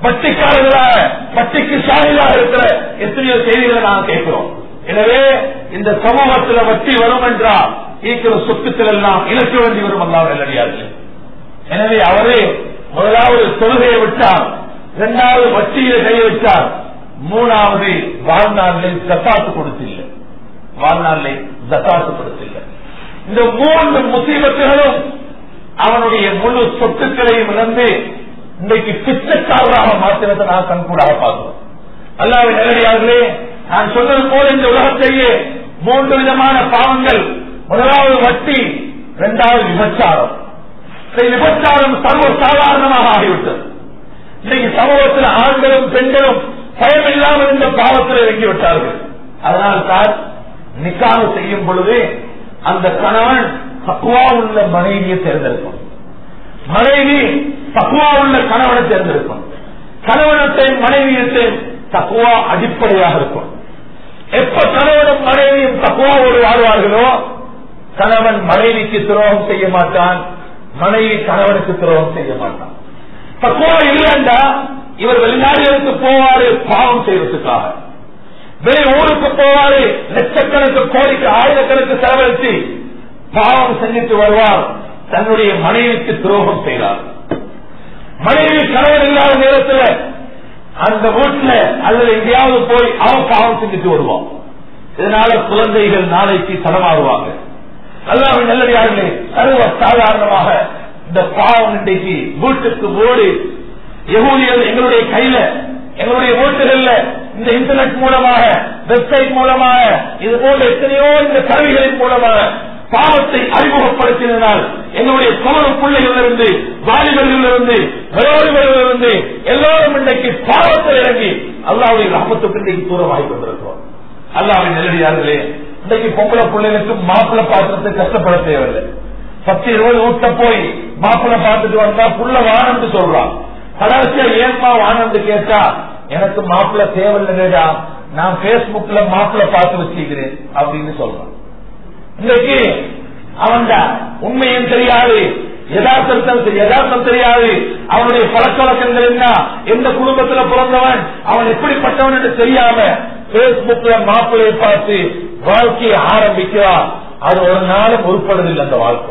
பட்டிக்காரர்களாக பட்டிக்கு சாகிதாக இருக்கிற எத்தனையோ செய்திகளை நாங்கள் கேட்கிறோம் எனவே இந்த சமூகத்துல வட்டி வரும் என்றால் ஈக்கிற சொத்துக்கள் எல்லாம் இழக்க வேண்டி வரும் அல்லாமல் நல்லடியார்கள் எனவே அவரே முதலாவது தொழுகையை விட்டார் இரண்டாவது வட்டியில கையை விட்டார் மூணாவது வாழ்நாளில் ஜக்காத்து கொடுத்தில்லை வாழ்நாளில் ஜக்காத்து கொடுத்தில்லை இந்த மூன்று முசீபத்துகளும் அவனுடைய முழு சொத்துக்களையும் இழந்து இன்றைக்கு பிச்சைக்காரராக மாற்றினதை நான் கண்கூடாக பார்க்கிறோம் அல்லாவின் நேரடியார்களே நான் சொன்னது போல இந்த உலகத்தையே மூன்று விதமான பாவங்கள் முதலாவது வட்டி இரண்டாவது விபச்சாரம் இந்த விபச்சாரம் சர்வ சாதாரணமாக ஆகிவிட்டது இன்னைக்கு சமூகத்தில் ஆண்களும் பெண்களும் பயமில்லாமல் இந்த பாவத்தில் இறங்கிவிட்டார்கள் அதனால் தான் நிக்காக செய்யும் பொழுது அந்த கணவன் பக்குவா உள்ள மனைவியை தேர்ந்தெடுக்கும் மனைவி பக்குவா உள்ள கணவனை தேர்ந்தெடுக்கும் கணவனத்தையும் மனைவியத்தையும் தக்குவா அடிப்படையாக இருக்கும் எப்ப கணவனும் மனைவியும் தக்குவாவோடு வாழ்வார்களோ கணவன் மனைவிக்கு துரோகம் செய்ய மாட்டான் மனைவி கணவனுக்கு துரோகம் செய்ய மாட்டான் தக்குவா இல்லைண்டா இவர் வெளிநாடுகளுக்கு போவாரு பாவம் செய்வதற்காக வெளி ஊருக்கு போவாரு லட்சக்கணக்கு கோடிக்கு ஆயிரக்கணக்கு செலவழித்து பாவம் செஞ்சுட்டு வருவார் தன்னுடைய மனைவிக்கு துரோகம் செய்கிறார் மனைவி கணவன் இல்லாத நேரத்தில் அந்த வீட்டுல அல்லது எங்கேயாவது போய் அவன் பாவம் செஞ்சுட்டு வருவான் இதனால குழந்தைகள் நாளைக்கு தடமாறுவாங்க அல்லாம நல்லடியார்களே சர்வ சாதாரணமாக இந்த பாவம் இன்றைக்கு வீட்டுக்கு ஓடு எகூதியல் எங்களுடைய கையில எங்களுடைய வீட்டுகள்ல இந்த இன்டர்நெட் மூலமாக வெப்சைட் மூலமாக இது போன்ற எத்தனையோ இந்த கருவிகளின் மூலமாக பாவத்தை அறிமுகப்படுத்தினால் எங்களுடைய குமர பிள்ளைகளிலிருந்து வாலிபர்களிலிருந்து வயோதிபர்களிலிருந்து எல்லோரும் இன்றைக்கு பாவத்தில் இறங்கி அல்லாவுடைய ரமத்துக்கு இன்றைக்கு தூரமாகி கொண்டிருக்கிறோம் அல்லாவின் நெல்லடியார்களே இன்றைக்கு பொம்பளை பிள்ளைகளுக்கு மாப்பிள்ளை பாத்திரத்தை கஷ்டப்பட தேவையில்லை பத்து இருபது ஊட்ட போய் மாப்பிள்ளை பார்த்துட்டு வந்தா புள்ள வானம்னு சொல்றான் கடைசியா ஏன்பா வானம்னு கேட்டா எனக்கு மாப்பிள்ளை தேவையில்லைடா நான் பேஸ்புக்ல மாப்பிள்ளை பார்த்து வச்சுக்கிறேன் அப்படின்னு சொல்றான் இன்னைக்கு அவன் உண்மையும் தெரியாது யதார்த்தம் யதார்த்தம் தெரியாது அவனுடைய பழக்க வழக்கங்கள் என்ன எந்த குடும்பத்துல பிறந்தவன் அவன் எப்படிப்பட்டவன் என்று தெரியாம பேஸ்புக்ல மாப்பிள்ளையை பார்த்து வாழ்க்கையை ஆரம்பிக்கிறான் அது ஒரு நாளும் உருப்படுதில்லை அந்த வாழ்க்கை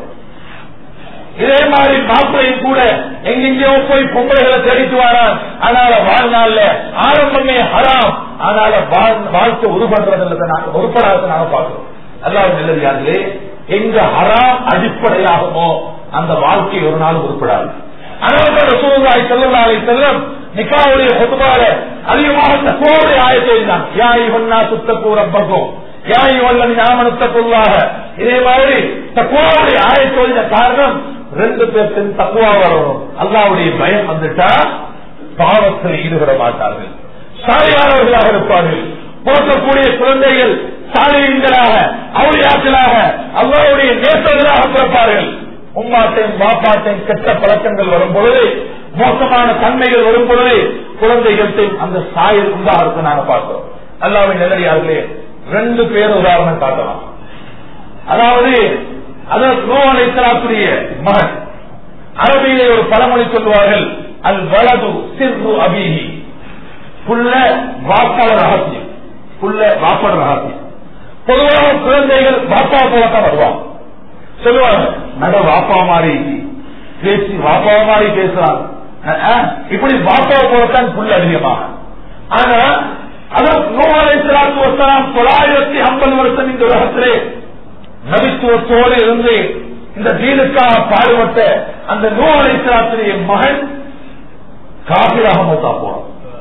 இதே மாதிரி மாப்பிள்ளையும் கூட எங்கெங்கயோ போய் பொம்பளைகளை தேடிட்டு வரான் அதனால வாழ்நாள்ல ஆரம்பமே ஹராம் அதனால வாழ்க்கை உருப்படுறது உருப்படாத நாம பார்க்கிறோம் அல்லாவது நல்லதார்களே எங்க ஹராம் அடிப்படையாகுமோ அந்த வாழ்க்கை ஒரு நாள் உருப்படாது அதனால சூழ்நாய் செல்லலாலை செல்லம் நிக்காவுடைய பொதுவாக அதிகமாக தக்கோடைய ஆயத்தை தான் யாய் ஒன்னா சுத்தப்பூ ரப்பகும் யாய் வல்லன் ஞாபகத்துள்ளாக இதே மாதிரி தக்குவாவுடைய ஆயத்தோட காரணம் ரெண்டு பேர்த்தின் தக்குவா வரணும் அல்லாவுடைய பயம் வந்துட்டா பாவத்தில் ஈடுபட மாட்டார்கள் சாலையாளர்களாக இருப்பார்கள் போற்றக்கூடிய குழந்தைகள் சாலையங்களாக அவளியாக்களாக அவருடைய நேசர்களாக பிறப்பார்கள் உம்மாட்டையும் பாப்பாட்டையும் கெட்ட பழக்கங்கள் வரும் பொழுது மோசமான தன்மைகள் வரும் பொழுது குழந்தைகள்கிட்டையும் அந்த சாயல் உண்டாக இருக்கு நாங்க பார்க்கிறோம் அல்லாவின் நிலையார்களே ரெண்டு பேர் உதாரணம் காட்டலாம் அதாவது அதற்கு நோவலைத்தராக்குரிய மகன் அரபியிலே ஒரு பழமொழி சொல்லுவார்கள் அல் வலது சிறு அபிஹி புள்ள வாப்பாள ரகசியம் புள்ள வாப்பாள ரகசியம் பொதுவாக குழந்தைகள் வாப்பா போலத்தான் வருவாங்க சொல்லுவாங்க நட வாப்பா மாதிரி பேசி வாப்பா மாதிரி பேசுறாங்க இப்படி வாப்பா போலத்தான் புள்ள அதிகமாக ஆனா அதான் நோவலைத்தராக்கு வசலாம் தொள்ளாயிரத்தி ஐம்பது வருஷம் இந்த உலகத்திலே நபித்துவத்தோடு இருந்து இந்த தீனுக்காக பாடுபட்ட அந்த நூலைத்திராத்திரிய மகன் காபிராக மூத்தா போறான்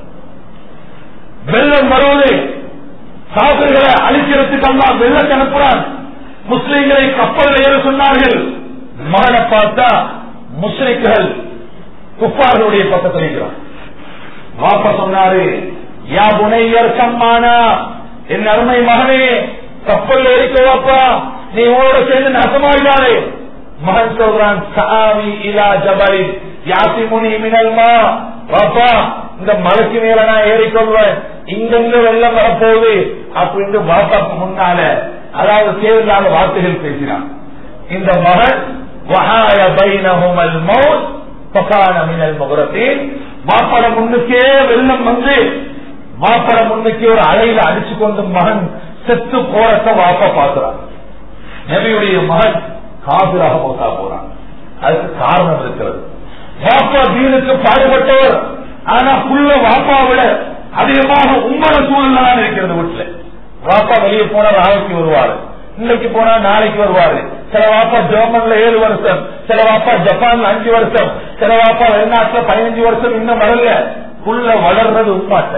வெள்ளம் வருவது காபிர்களை அழிக்கிறதுக்கு அல்லா வெள்ளத்தை அனுப்புறான் முஸ்லிம்களை கப்பல் ஏற சொன்னார்கள் மகனை பார்த்தா முஸ்லிம்கள் குப்பார்களுடைய பக்கத்தில் இருக்கிறான் வாப்ப சொன்னாரு யா புனையர் சம்மானா என் அருமை மகனே கப்பல் ஏறிக்கோ வாப்பா நீ உங்களோட சேர்ந்து நசமாயிடாதே மகன் சொல்றான் சாமி இலா ஜபலி யாசி முனி மினல்மா பாப்பா இந்த மலைக்கு மேல நான் ஏறிக்கொள்வேன் இங்கிருந்து வெள்ளம் வரப்போகுது அப்படின்னு பாப்பாக்கு முன்னால அதாவது தேவையில்லாத வார்த்தைகள் பேசினான் இந்த மகன் வஹாய பைனஹுமல் மௌத் பகான மினல் முகரத்தில் மாப்பட முன்னுக்கே வெள்ளம் வந்து மாப்பட முன்னுக்கே ஒரு அலையில அடிச்சு கொண்டு மகன் செத்து போறத வாப்பா பாக்குறான் நபியுடைய மகன் காபிராக போட்டா போறான் அதுக்கு காரணம் இருக்கிறது வாப்பா தீனுக்கு பாடுபட்டவர் ஆனா புள்ள வாப்பா விட அதிகமாக உம்மன சூழ்நிலை தான் இருக்கிறது வீட்டுல வாப்பா வெளியே போனா நாளைக்கு வருவாரு இன்னைக்கு போனா நாளைக்கு வருவாரு சில வாப்பா ஜெர்மன்ல ஏழு வருஷம் சில வாப்பா ஜப்பான்ல அஞ்சு வருஷம் சில வாப்பா வெளிநாட்டுல பதினஞ்சு வருஷம் இன்னும் வரல புள்ள வளர்றது உண்மாட்ட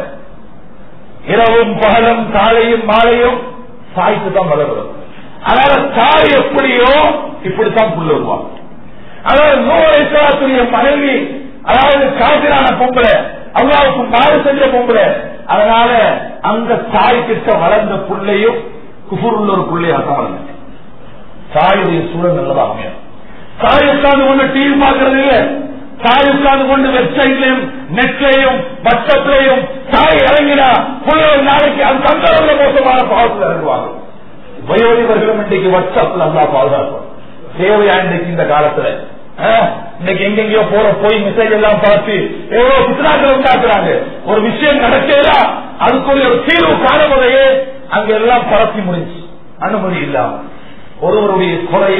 இரவும் பகலும் காலையும் மாலையும் தாய்க்கு தான் வளர்றது அதனால தாய் எப்படியோ இப்படித்தான் புள்ள வருவான் அதாவது நூறு மனைவி அதாவது காசிரான பொம்பளை அல்லாவுக்கு மாறு செஞ்ச பொம்பளை அதனால அந்த தாய் கிட்ட வளர்ந்த புள்ளையும் குஃபுர் உள்ள ஒரு புள்ளையாக வளர்ந்த தாயுடைய சூழல் நல்லதா அமையும் தாய் உட்கார்ந்து கொண்டு டிவி பார்க்கறது இல்ல தாய் உட்கார்ந்து கொண்டு வெப்சைட்லயும் நெட்லையும் பட்சத்திலையும் தாய் இறங்கினா புள்ள நாளைக்கு அது தந்தவர்கள மோசமான பாவத்தில் இறங்குவாங்க வயோதிபர்களும் இன்றைக்கு வாட்ஸ்அப்ல நல்லா பாதுகாக்கும் தேவையா இன்றைக்கு இந்த காலத்துல இன்னைக்கு எங்கெங்கயோ போற போய் மெசேஜ் எல்லாம் பார்த்து எவ்வளவு புத்தனாக்கள் உண்டாக்குறாங்க ஒரு விஷயம் நடக்கலா அதுக்குரிய ஒரு தீர்வு காணும்போதையே அங்க எல்லாம் பரப்பி முடிஞ்சு அனுமதி இல்லாம ஒருவருடைய குறைய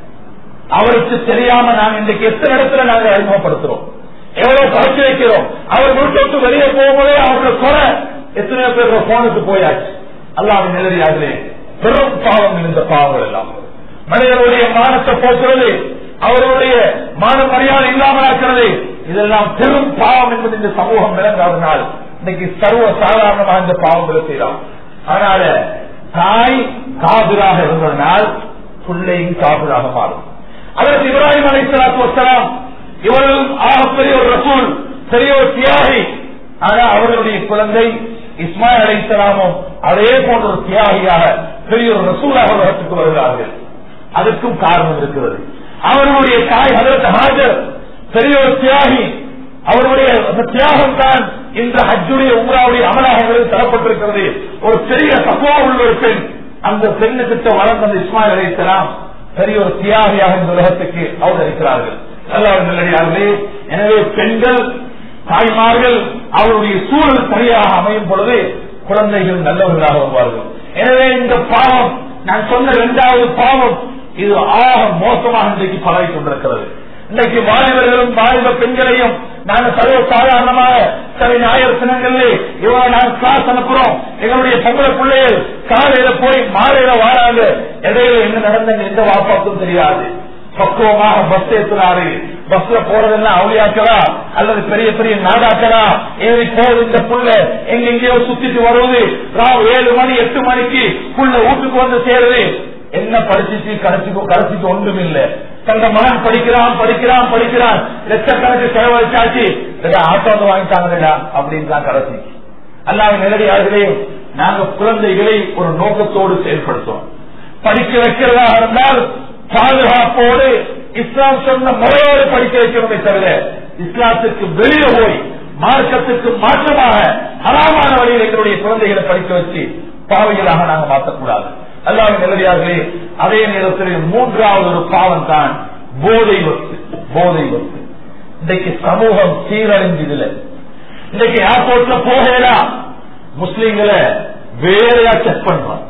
அவருக்கு தெரியாம நாங்க இன்றைக்கு எத்தனை இடத்துல நாங்க அறிமுகப்படுத்துறோம் எவ்வளவு பறச்சு வைக்கிறோம் அவர் வீட்டை விட்டு வெளியே போகும்போதே அவரோட குறை எத்தனையோ பேர் போனுக்கு போயாச்சு அல்லாவின் நிலவியாகலே பெரும் பாவம் இந்த பாவங்கள் எல்லாம் மனிதனுடைய மானத்தை போக்குறது அவருடைய மான மரியாதை இல்லாமல் ஆக்கிறது இதெல்லாம் பெரும் பாவம் என்பது இந்த சமூகம் விளங்காதனால் இன்னைக்கு சர்வ சாதாரணமாக இந்த பாவங்களை செய்யலாம் அதனால தாய் காபிராக இருந்ததனால் பிள்ளையும் காபிராக மாறும் அதற்கு இப்ராஹிம் அலை சலாத்து வசலாம் இவர்கள் ஆகப்பெரிய ஒரு ரசூல் பெரிய ஒரு தியாகி ஆனா அவர்களுடைய குழந்தை இஸ்மாயில் அலை சலாமும் அதே போன்ற ஒரு தியாகியாக பெரிய ஒரு ரசூலாக உலகத்துக்கு வருகிறார்கள் அதுக்கும் காரணம் இருக்கிறது அவர்களுடைய தாய் அதற்கு ஹாஜர் பெரிய ஒரு தியாகி அவருடைய அந்த தியாகம் தான் இந்த ஹஜ்ஜுடைய உங்களாவுடைய அமலாக எங்களுக்கு தரப்பட்டிருக்கிறது ஒரு பெரிய சகோதர உள்ள ஒரு பெண் அந்த பெண்ணுக்கிட்ட வளர்ந்த அந்த இஸ்மாயில் அழைத்தலாம் பெரிய ஒரு தியாகியாக இந்த உலகத்துக்கு அவதரிக்கிறார்கள் நல்லவர்களே எனவே பெண்கள் தாய்மார்கள் அவருடைய சூழல் சரியாக அமையும் பொழுது குழந்தைகள் நல்லவர்களாக வருவார்கள் எனவே இந்த பாவம் நான் சொன்ன இரண்டாவது பாவம் இது ஆக மோசமாக இன்றைக்கு பழகி கொண்டிருக்கிறது இன்றைக்கு வாலிபர்களும் வாலிப பெண்களையும் நாங்க சர்வ சாதாரணமாக சில ஞாயிறு தினங்களில் இவரை நாங்க கிளாஸ் அனுப்புறோம் எங்களுடைய பொங்கல பிள்ளைகள் காலையில போய் மாலையில வாராங்க இடையில என்ன நடந்த எந்த வாப்பாக்கும் தெரியாது பக்குவமாக பஸ் ஏற்றுறாரு பஸ்ல போறதெல்லாம் அவளியாக்கலா அல்லது பெரிய பெரிய நாடாக்கலா ஏறி போகுது இந்த புள்ள எங்கெங்கயோ சுத்திட்டு வருவது ராவ் ஏழு மணி எட்டு மணிக்கு புள்ள வீட்டுக்கு வந்து சேருது என்ன படிச்சுட்டு கடைசிக்கு கடைசிக்கு ஒன்றும் இல்லை தங்க மகன் படிக்கிறான் படிக்கிறான் படிக்கிறான் லட்சக்கணக்கு செலவழிச்சாச்சு ஆட்டோ வந்து வாங்கிட்டாங்கடா அப்படின்னு தான் கடைசிக்கு அல்லாத நேரடியாகவே நாங்க குழந்தைகளை ஒரு நோக்கத்தோடு செயல்படுத்தோம் படிக்க வைக்கிறதா இருந்தால் பாதுகாப்போடு இஸ்லாம் சொன்ன முறையோடு படிக்க வைக்கிறதை தவிர இஸ்லாத்துக்கு வெளியே போய் மார்க்கத்துக்கு மாற்றமாக அறாமான வழியில் எங்களுடைய குழந்தைகளை படிக்க வச்சு பாவைகளாக நாங்க மாற்றக்கூடாது அல்லாத நிலவியார்களே அதே நேரத்தில் மூன்றாவது ஒரு பாவம் தான் போதை வத்து போதை வத்து இன்றைக்கு சமூகம் சீரழிஞ்சதுல இன்றைக்கு ஏர்போர்ட்ல போகலாம் முஸ்லீம்களை வேறையா செக் பண்றோம்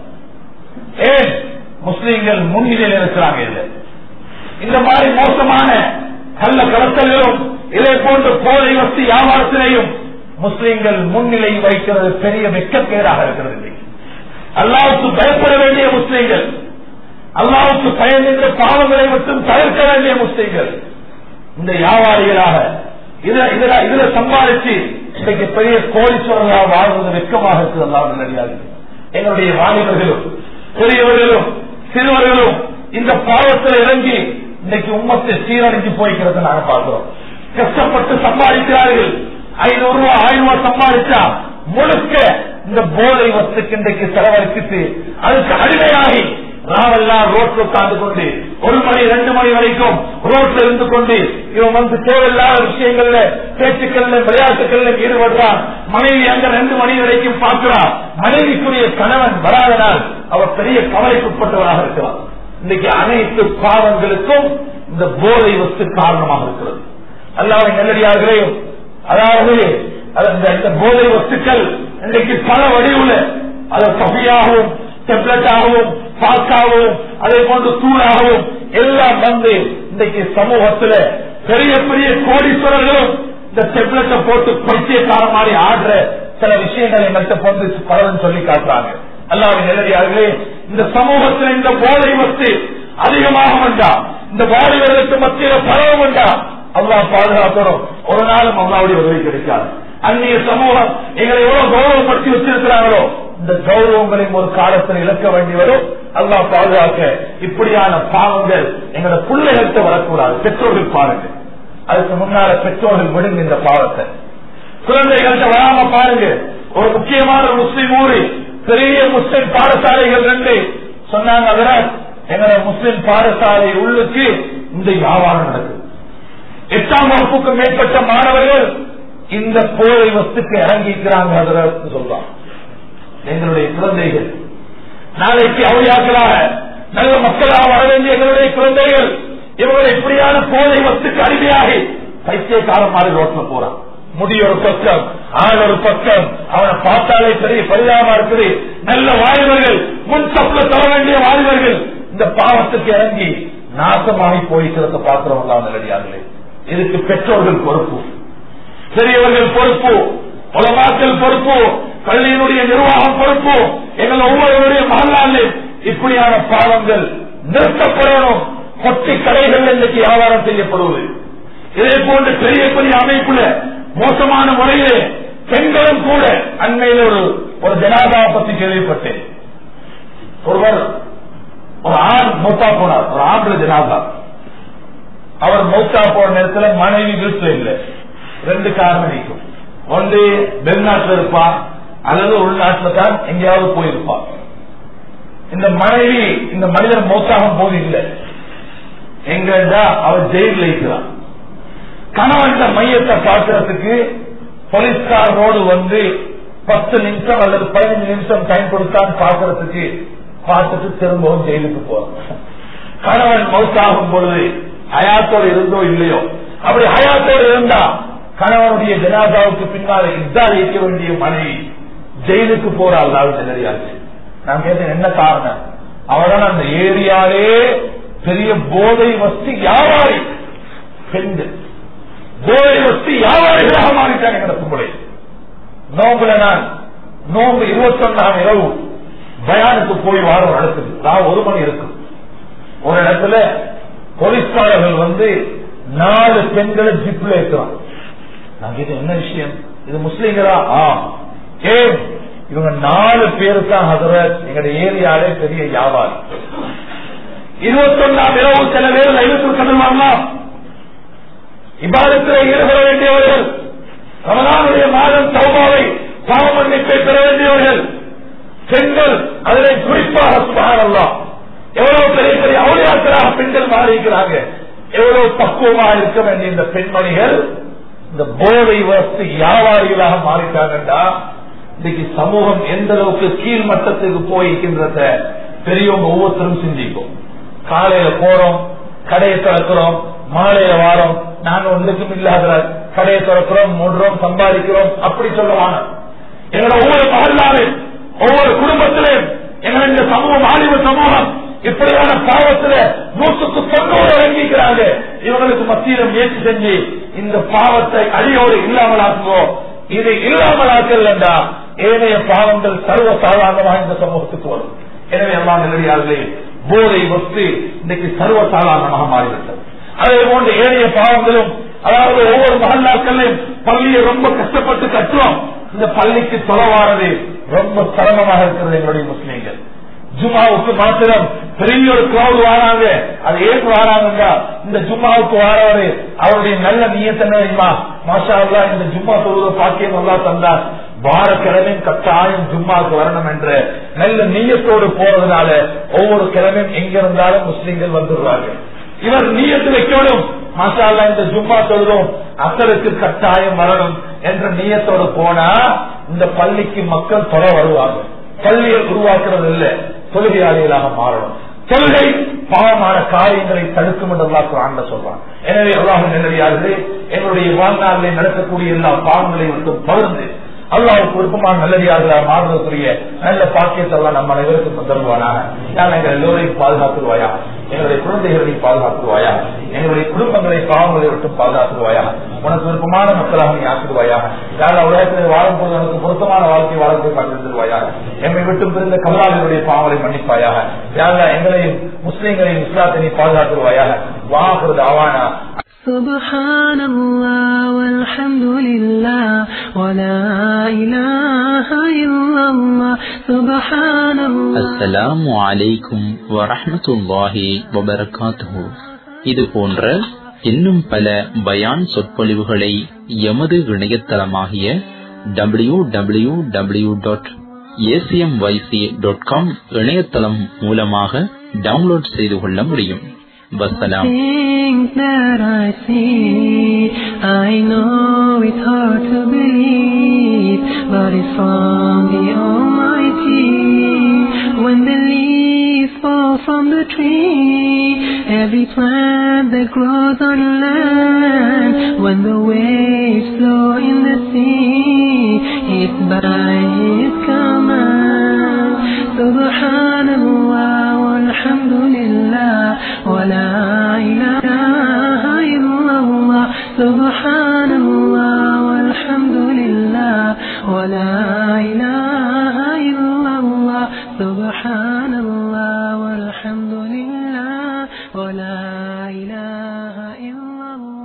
ஏன் முஸ்லீம்கள் முன்னிலையில் இருக்கிறாங்க இல்ல இந்த மாதிரி மோசமான கள்ள கடத்தலிலும் இதே போன்ற போதை வசதி வியாபாரத்திலையும் முஸ்லீம்கள் முன்னிலை வைக்கிறது பெரிய வெக்கப்பேராக இருக்கிறது இன்னைக்கு அல்லாவுக்கு பயப்பட வேண்டிய முஸ்லீம்கள் அல்லாவுக்கு பயனின்ற பாவங்களை மட்டும் தவிர்க்க வேண்டிய முஸ்லீம்கள் இந்த வியாபாரிகளாக இதுல இதுல இதுல சம்பாதிச்சு இன்னைக்கு பெரிய கோடீஸ்வரர்களாக வாழ்வது வெக்கமாக இருக்குது அல்லாவுடைய நடிகாது எங்களுடைய வாலிபர்களும் பெரியவர்களும் சிறுவர்களும் இந்த பாவத்தில் இறங்கி இன்னைக்கு உம்மத்தை சீரழிஞ்சு போய்க்கிறத நாங்க பார்க்கிறோம் கஷ்டப்பட்டு சம்பாதிக்கிறார்கள் ஐநூறு ரூபாய் ஆயிரம் ரூபாய் சம்பாதிச்சா முழுக்க இந்த போதை வத்துக்கு இன்றைக்கு செலவழிச்சிட்டு அதுக்கு அடிமையாகி நாவெல்லாம் ரோட்ல உட்கார்ந்து கொண்டு ஒரு மணி ரெண்டு மணி வரைக்கும் ரோட்ல இருந்து கொண்டு இவன் வந்து தேவையில்லாத விஷயங்கள்ல பேச்சுக்கள்ல விளையாட்டுகள்ல ஈடுபடுறான் மனைவி அங்க ரெண்டு மணி வரைக்கும் பார்க்கிறான் மனைவிக்குரிய கணவன் வராதனால் அவர் பெரிய கவலைக்குட்பட்டவராக இருக்கிறார் இன்னைக்கு அனைத்து பாவங்களுக்கும் இந்த போதை வத்து காரணமாக இருக்கிறது அல்லாவின் நல்லடியார்களையும் அதாவது அது- இந்த- இந்த போதை வஸ்துக்கள் இன்றைக்கு பல வடிவுல அது தொகையாகவும் டெப்லெட்டாகவும் பாக்காகவும் அதே போன்று தூளாகவும் எல்லாம் வந்து இன்றைக்கு சமூகத்துல பெரிய பெரிய கோடீஸ்வரர்களும் இந்த டெப்லெட்டை போட்டு பைத்தியக்கார மாதிரி ஆடுற சில விஷயங்களை எங்கள்கிட்ட வந்து பலரும் சொல்லி காட்டுறாங்க அல்லாவின் நல்லடியார்களே இந்த சமூகத்தில் இந்த போதை வஸ்து அதிகமாக வேண்டாம் இந்த வாலிபர்களுக்கு மத்தியில பரவ வேண்டாம் அல்லாஹ் பாதுகாக்கணும் ஒரு நாளும் அல்லாவுடைய உதவி கிடைக்காது அந்நிய சமூகம் எங்களை எவ்வளவு கௌரவப்படுத்தி வச்சிருக்கிறாங்களோ இந்த கௌரவங்களையும் ஒரு காலத்தில் இழக்க வேண்டி வரும் அல்லாஹ் பாதுகாக்க இப்படியான பாவங்கள் எங்களோட பிள்ளைகள்கிட்ட வரக்கூடாது பெற்றோர்கள் பாருங்க அதுக்கு முன்னால பெற்றோர்கள் விடுங்க இந்த பாவத்தை குழந்தைகள்கிட்ட வராம பாருங்க ஒரு முக்கியமான முஸ்லிம் ஊரு பெரிய முஸ்லிம் பாடசாலைகள் ரெண்டு சொன்னாங்க அதனால் எங்களோட முஸ்லிம் பாடசாலை உள்ளுக்கு இந்த வியாபாரம் நடக்குது எட்டாம் வகுப்புக்கு மேற்பட்ட மாணவர்கள் இந்த போதை வஸ்துக்கு இறங்கிக்கிறாங்க அதற்கு சொல்றாங்க எங்களுடைய குழந்தைகள் நாளைக்கு அவளியாக்களாக நல்ல மக்களாக வர வேண்டிய எங்களுடைய குழந்தைகள் இவங்களை இப்படியான போதை வஸ்துக்கு அடிமையாகி பைத்தியக்காரன் மாதிரி ரோட்ல போறான் முடி ஒரு பக்கம் ஆள் ஒரு பக்கம் அவனை பார்த்தாலே பெரிய பரிதாபமா இருக்குது நல்ல வாலிபர்கள் முன் தப்புல தர வேண்டிய வாலிபர்கள் இந்த பாவத்துக்கு இறங்கி நாசமாகி போய்க்கிறத பாக்குறவங்க நல்லடியார்களே இதுக்கு பெற்றோர்கள் பொறுப்பு பெரியவர்கள் பொறுப்பு உலமாக்கள் பொறுப்பு பள்ளியினுடைய நிர்வாகம் பொறுப்பு எங்கள் ஒவ்வொருவருடைய மகளாலே இப்படியான பாவங்கள் நிறுத்தப்படணும் கொட்டி கடைகள் இன்னைக்கு வியாபாரம் செய்யப்படுவது இதே போன்று பெரிய பெரிய அமைப்புல மோசமான முறையிலே பெண்களும் கூட அண்மையில் ஒரு ஒரு ஜனாதா பத்தி கேள்விப்பட்டேன் ஒருவர் ஒரு ஆண் மூத்தா போனார் ஒரு ஆம்பளை ஜனாதா அவர் மௌத்தா போன நேரத்தில் மனைவி வீட்டில் இல்லை ரெண்டு காரணம் நிற்கும் ஒன்று வெளிநாட்டில் இருப்பான் அல்லது உள்நாட்டில் தான் எங்கேயாவது போயிருப்பான் இந்த மனைவி இந்த மனிதன் மௌத்தாகும் போது இல்லை எங்கடா அவர் ஜெயிலில் இருக்கிறான் கணவன் இந்த மையத்தை பார்க்கறதுக்கு போலீஸ்காரனோடு வந்து பத்து நிமிஷம் அல்லது பதினஞ்சு நிமிஷம் டைம் கொடுத்தான் பார்க்கறதுக்கு பார்த்துட்டு திரும்பவும் ஜெயிலுக்கு போறான் கணவன் மௌத்தாகும் பொழுது ஹயாத்தோடு இருந்தோ இல்லையோ அப்படி ஹயாத்தோடு இருந்தா கணவனுடைய ஜனாதாவுக்கு பின்னால இதான் இருக்க வேண்டிய மனைவி ஜெயிலுக்கு போறாள் தெரியாது நான் கேட்டேன் என்ன காரணம் அவதான் அந்த ஏரியாலே பெரிய போதை வஸ்து வியாபாரி பெண்கள் போதை வஸ்து வியாபாரிகளாக மாறிட்டாங்க எங்க கும்பலை நோம்புல நான் நோம்பு இருபத்தி ஒன்றாம் இரவு பயானுக்கு போய் வாரம் நடக்குது நான் ஒரு மணி இருக்கும் ஒரு இடத்துல போலீஸ்காரர்கள் வந்து நாலு பெண்களை ஜிப்ல ஏற்றுறான் நான் கேட்டேன் என்ன விஷயம் இது முஸ்லீம்களா ஆ ஏன் இவங்க நாலு பேரு தான் ஹசரத் எங்களுடைய ஏரியாலே பெரிய வியாபாரி இருபத்தி ஒன்னாம் இரவு சில பேர் லைவத்தில் கடலாம் இவ்வாரத்தில் ஈடுபட வேண்டியவர்கள் ரமலானுடைய மாதம் சௌபாவை பாவ மன்னிப்பை பெற வேண்டியவர்கள் பெண்கள் அதிலே குறிப்பாக சுபாரல்லாம் எவ்வளவு பெரிய பெரிய அவளியாக்களாக பெண்கள் மாறியிருக்கிறாங்க எவ்வளவு பக்குவமாக இருக்க வேண்டிய இந்த பெண்மணிகள் இந்த போதை வசதி வியாபாரிகளாக மாறிட்டாங்கண்டா இன்னைக்கு சமூகம் எந்த அளவுக்கு கீழ் மட்டத்துக்கு போயிருக்கின்றத பெரியவங்க ஒவ்வொருத்தரும் சிந்திக்கும் காலையில போறோம் கடையை திறக்கிறோம் மாலையில வாரோம் நாங்க ஒன்றுக்கும் இல்லாத கடையை திறக்கிறோம் மூன்றோம் சம்பாதிக்கிறோம் அப்படி சொல்லுவாங்க எங்களை ஒவ்வொரு மகளாலும் ஒவ்வொரு குடும்பத்திலும் எங்களை இந்த சமூகம் ஆலிவ சமூகம் இப்படியான பாவத்துல நூற்றுக்கு தொண்ணூறு இறங்கிக்கிறாங்க இவங்களுக்கு மத்தியில முயற்சி செஞ்சு இந்த பாவத்தை அடியோடு இல்லாமலாக்குவோம் இது இல்லாமலாக்கலண்டா ஏனைய பாவங்கள் சர்வ சாதாரணமாக இந்த சமூகத்துக்கு வரும் எனவே எல்லாம் நிலையாளர்களே போதை வஸ்து இன்னைக்கு சர்வ சாதாரணமாக மாறிவிட்டது அதே போன்று ஏனைய பாவங்களும் அதாவது ஒவ்வொரு மகல்லாக்களையும் பள்ளியை ரொம்ப கஷ்டப்பட்டு கட்டுறோம் இந்த பள்ளிக்கு தொலைவானது ரொம்ப சிரமமாக இருக்கிறது எங்களுடைய முஸ்லீம்கள் ஜும்மாவுக்கு மாத்திரம் பெரிய ஒரு கிரௌட் வராங்க அது ஏன் வராங்கன்னா இந்த ஜும்மாவுக்கு வரவரு அவருடைய நல்ல நீயத்தன்மை தெரியுமா மாஷா அல்லா இந்த ஜும்மா தொழுத பாக்கியம் அல்லா தந்தார் வாரக்கிழமை கட்டாயம் ஜும்மாவுக்கு வரணும் என்ற நல்ல நீயத்தோடு போறதுனால ஒவ்வொரு கிழமையும் எங்க இருந்தாலும் முஸ்லீம்கள் வந்துடுறாங்க இவர் நீயத்து வைக்கணும் மாஷா அல்லா இந்த ஜும்மா தொழுதும் அசலுக்கு கட்டாயம் வரணும் என்ற நீயத்தோடு போனா இந்த பள்ளிக்கு மக்கள் தொலை வருவாங்க பள்ளியை உருவாக்குறது இல்ல தொழுகையாளிகளாக மாறணும் தொழுகை பாவமான காரியங்களை தடுக்கும் என்று அல்லாஹ் குரான்ல சொல்றான் எனவே அல்லாஹ் நல்லடியார்களே எங்களுடைய வாழ்நாளிலே நடக்கக்கூடிய எல்லா பாவங்களையும் விட்டு பகிர்ந்து அல்லாவுக்கு விருப்பமான நல்லடியார்களாக மாறுவதற்குரிய நல்ல பாக்கியத்தை எல்லாம் நம்ம அனைவருக்கும் தருவானாக நான் எங்கள் எல்லோரையும் பாதுகாத்துருவாயா எங்களுடைய குழந்தைகளை பாதுகாத்துருவாயா எங்களுடைய குடும்பங்களை பாவங்களை விட்டு பாதுகாத்துருவாயா உனக்கு விருப்பமான மக்களாக நீ ஆக்குவாயாக யாரா உலகத்தில் வாழும்போது உனக்கு பொருத்தமான வாழ்க்கை வாழ்க்கை காட்டிருவாயாக எம்மை விட்டு பிறந்த கல்லாளர்களுடைய பாவங்களை மன்னிப்பாயாக யாரா எங்களையும் முஸ்லீம்களையும் இஸ்லாத்தை நீ பாதுகாத்துருவாயாக வாங்குறது ஆவானா
سبحان الله والحمد لله ولا إله إلا الله سبحان الله
அஸ்ஸலாமு அலைக்கும் வரஹ்மத்துல்லாஹி வபரகாத்துஹு இது போன்ற இன்னும் பல பயான் சொற்பொழிவுகளை எமது இணையதளமாகிய W W W dot ACMYC dot com இணையதளம் மூலமாக டவுன்லோட் செய்து கொள்ள முடியும் வசலாம்
Things that I see, I know it's hard to believe, but it's from the Almighty. When the leaves fall from the tree, every plant that grows on land, when the waves flow in the sea, it's by His command. Subhanallah walhamdulillah wa la ilaha illallah. Subhanallah walhamdulillah wa la ilaha illallah. Subhanallah walhamdulillah wa la ilaha illallah.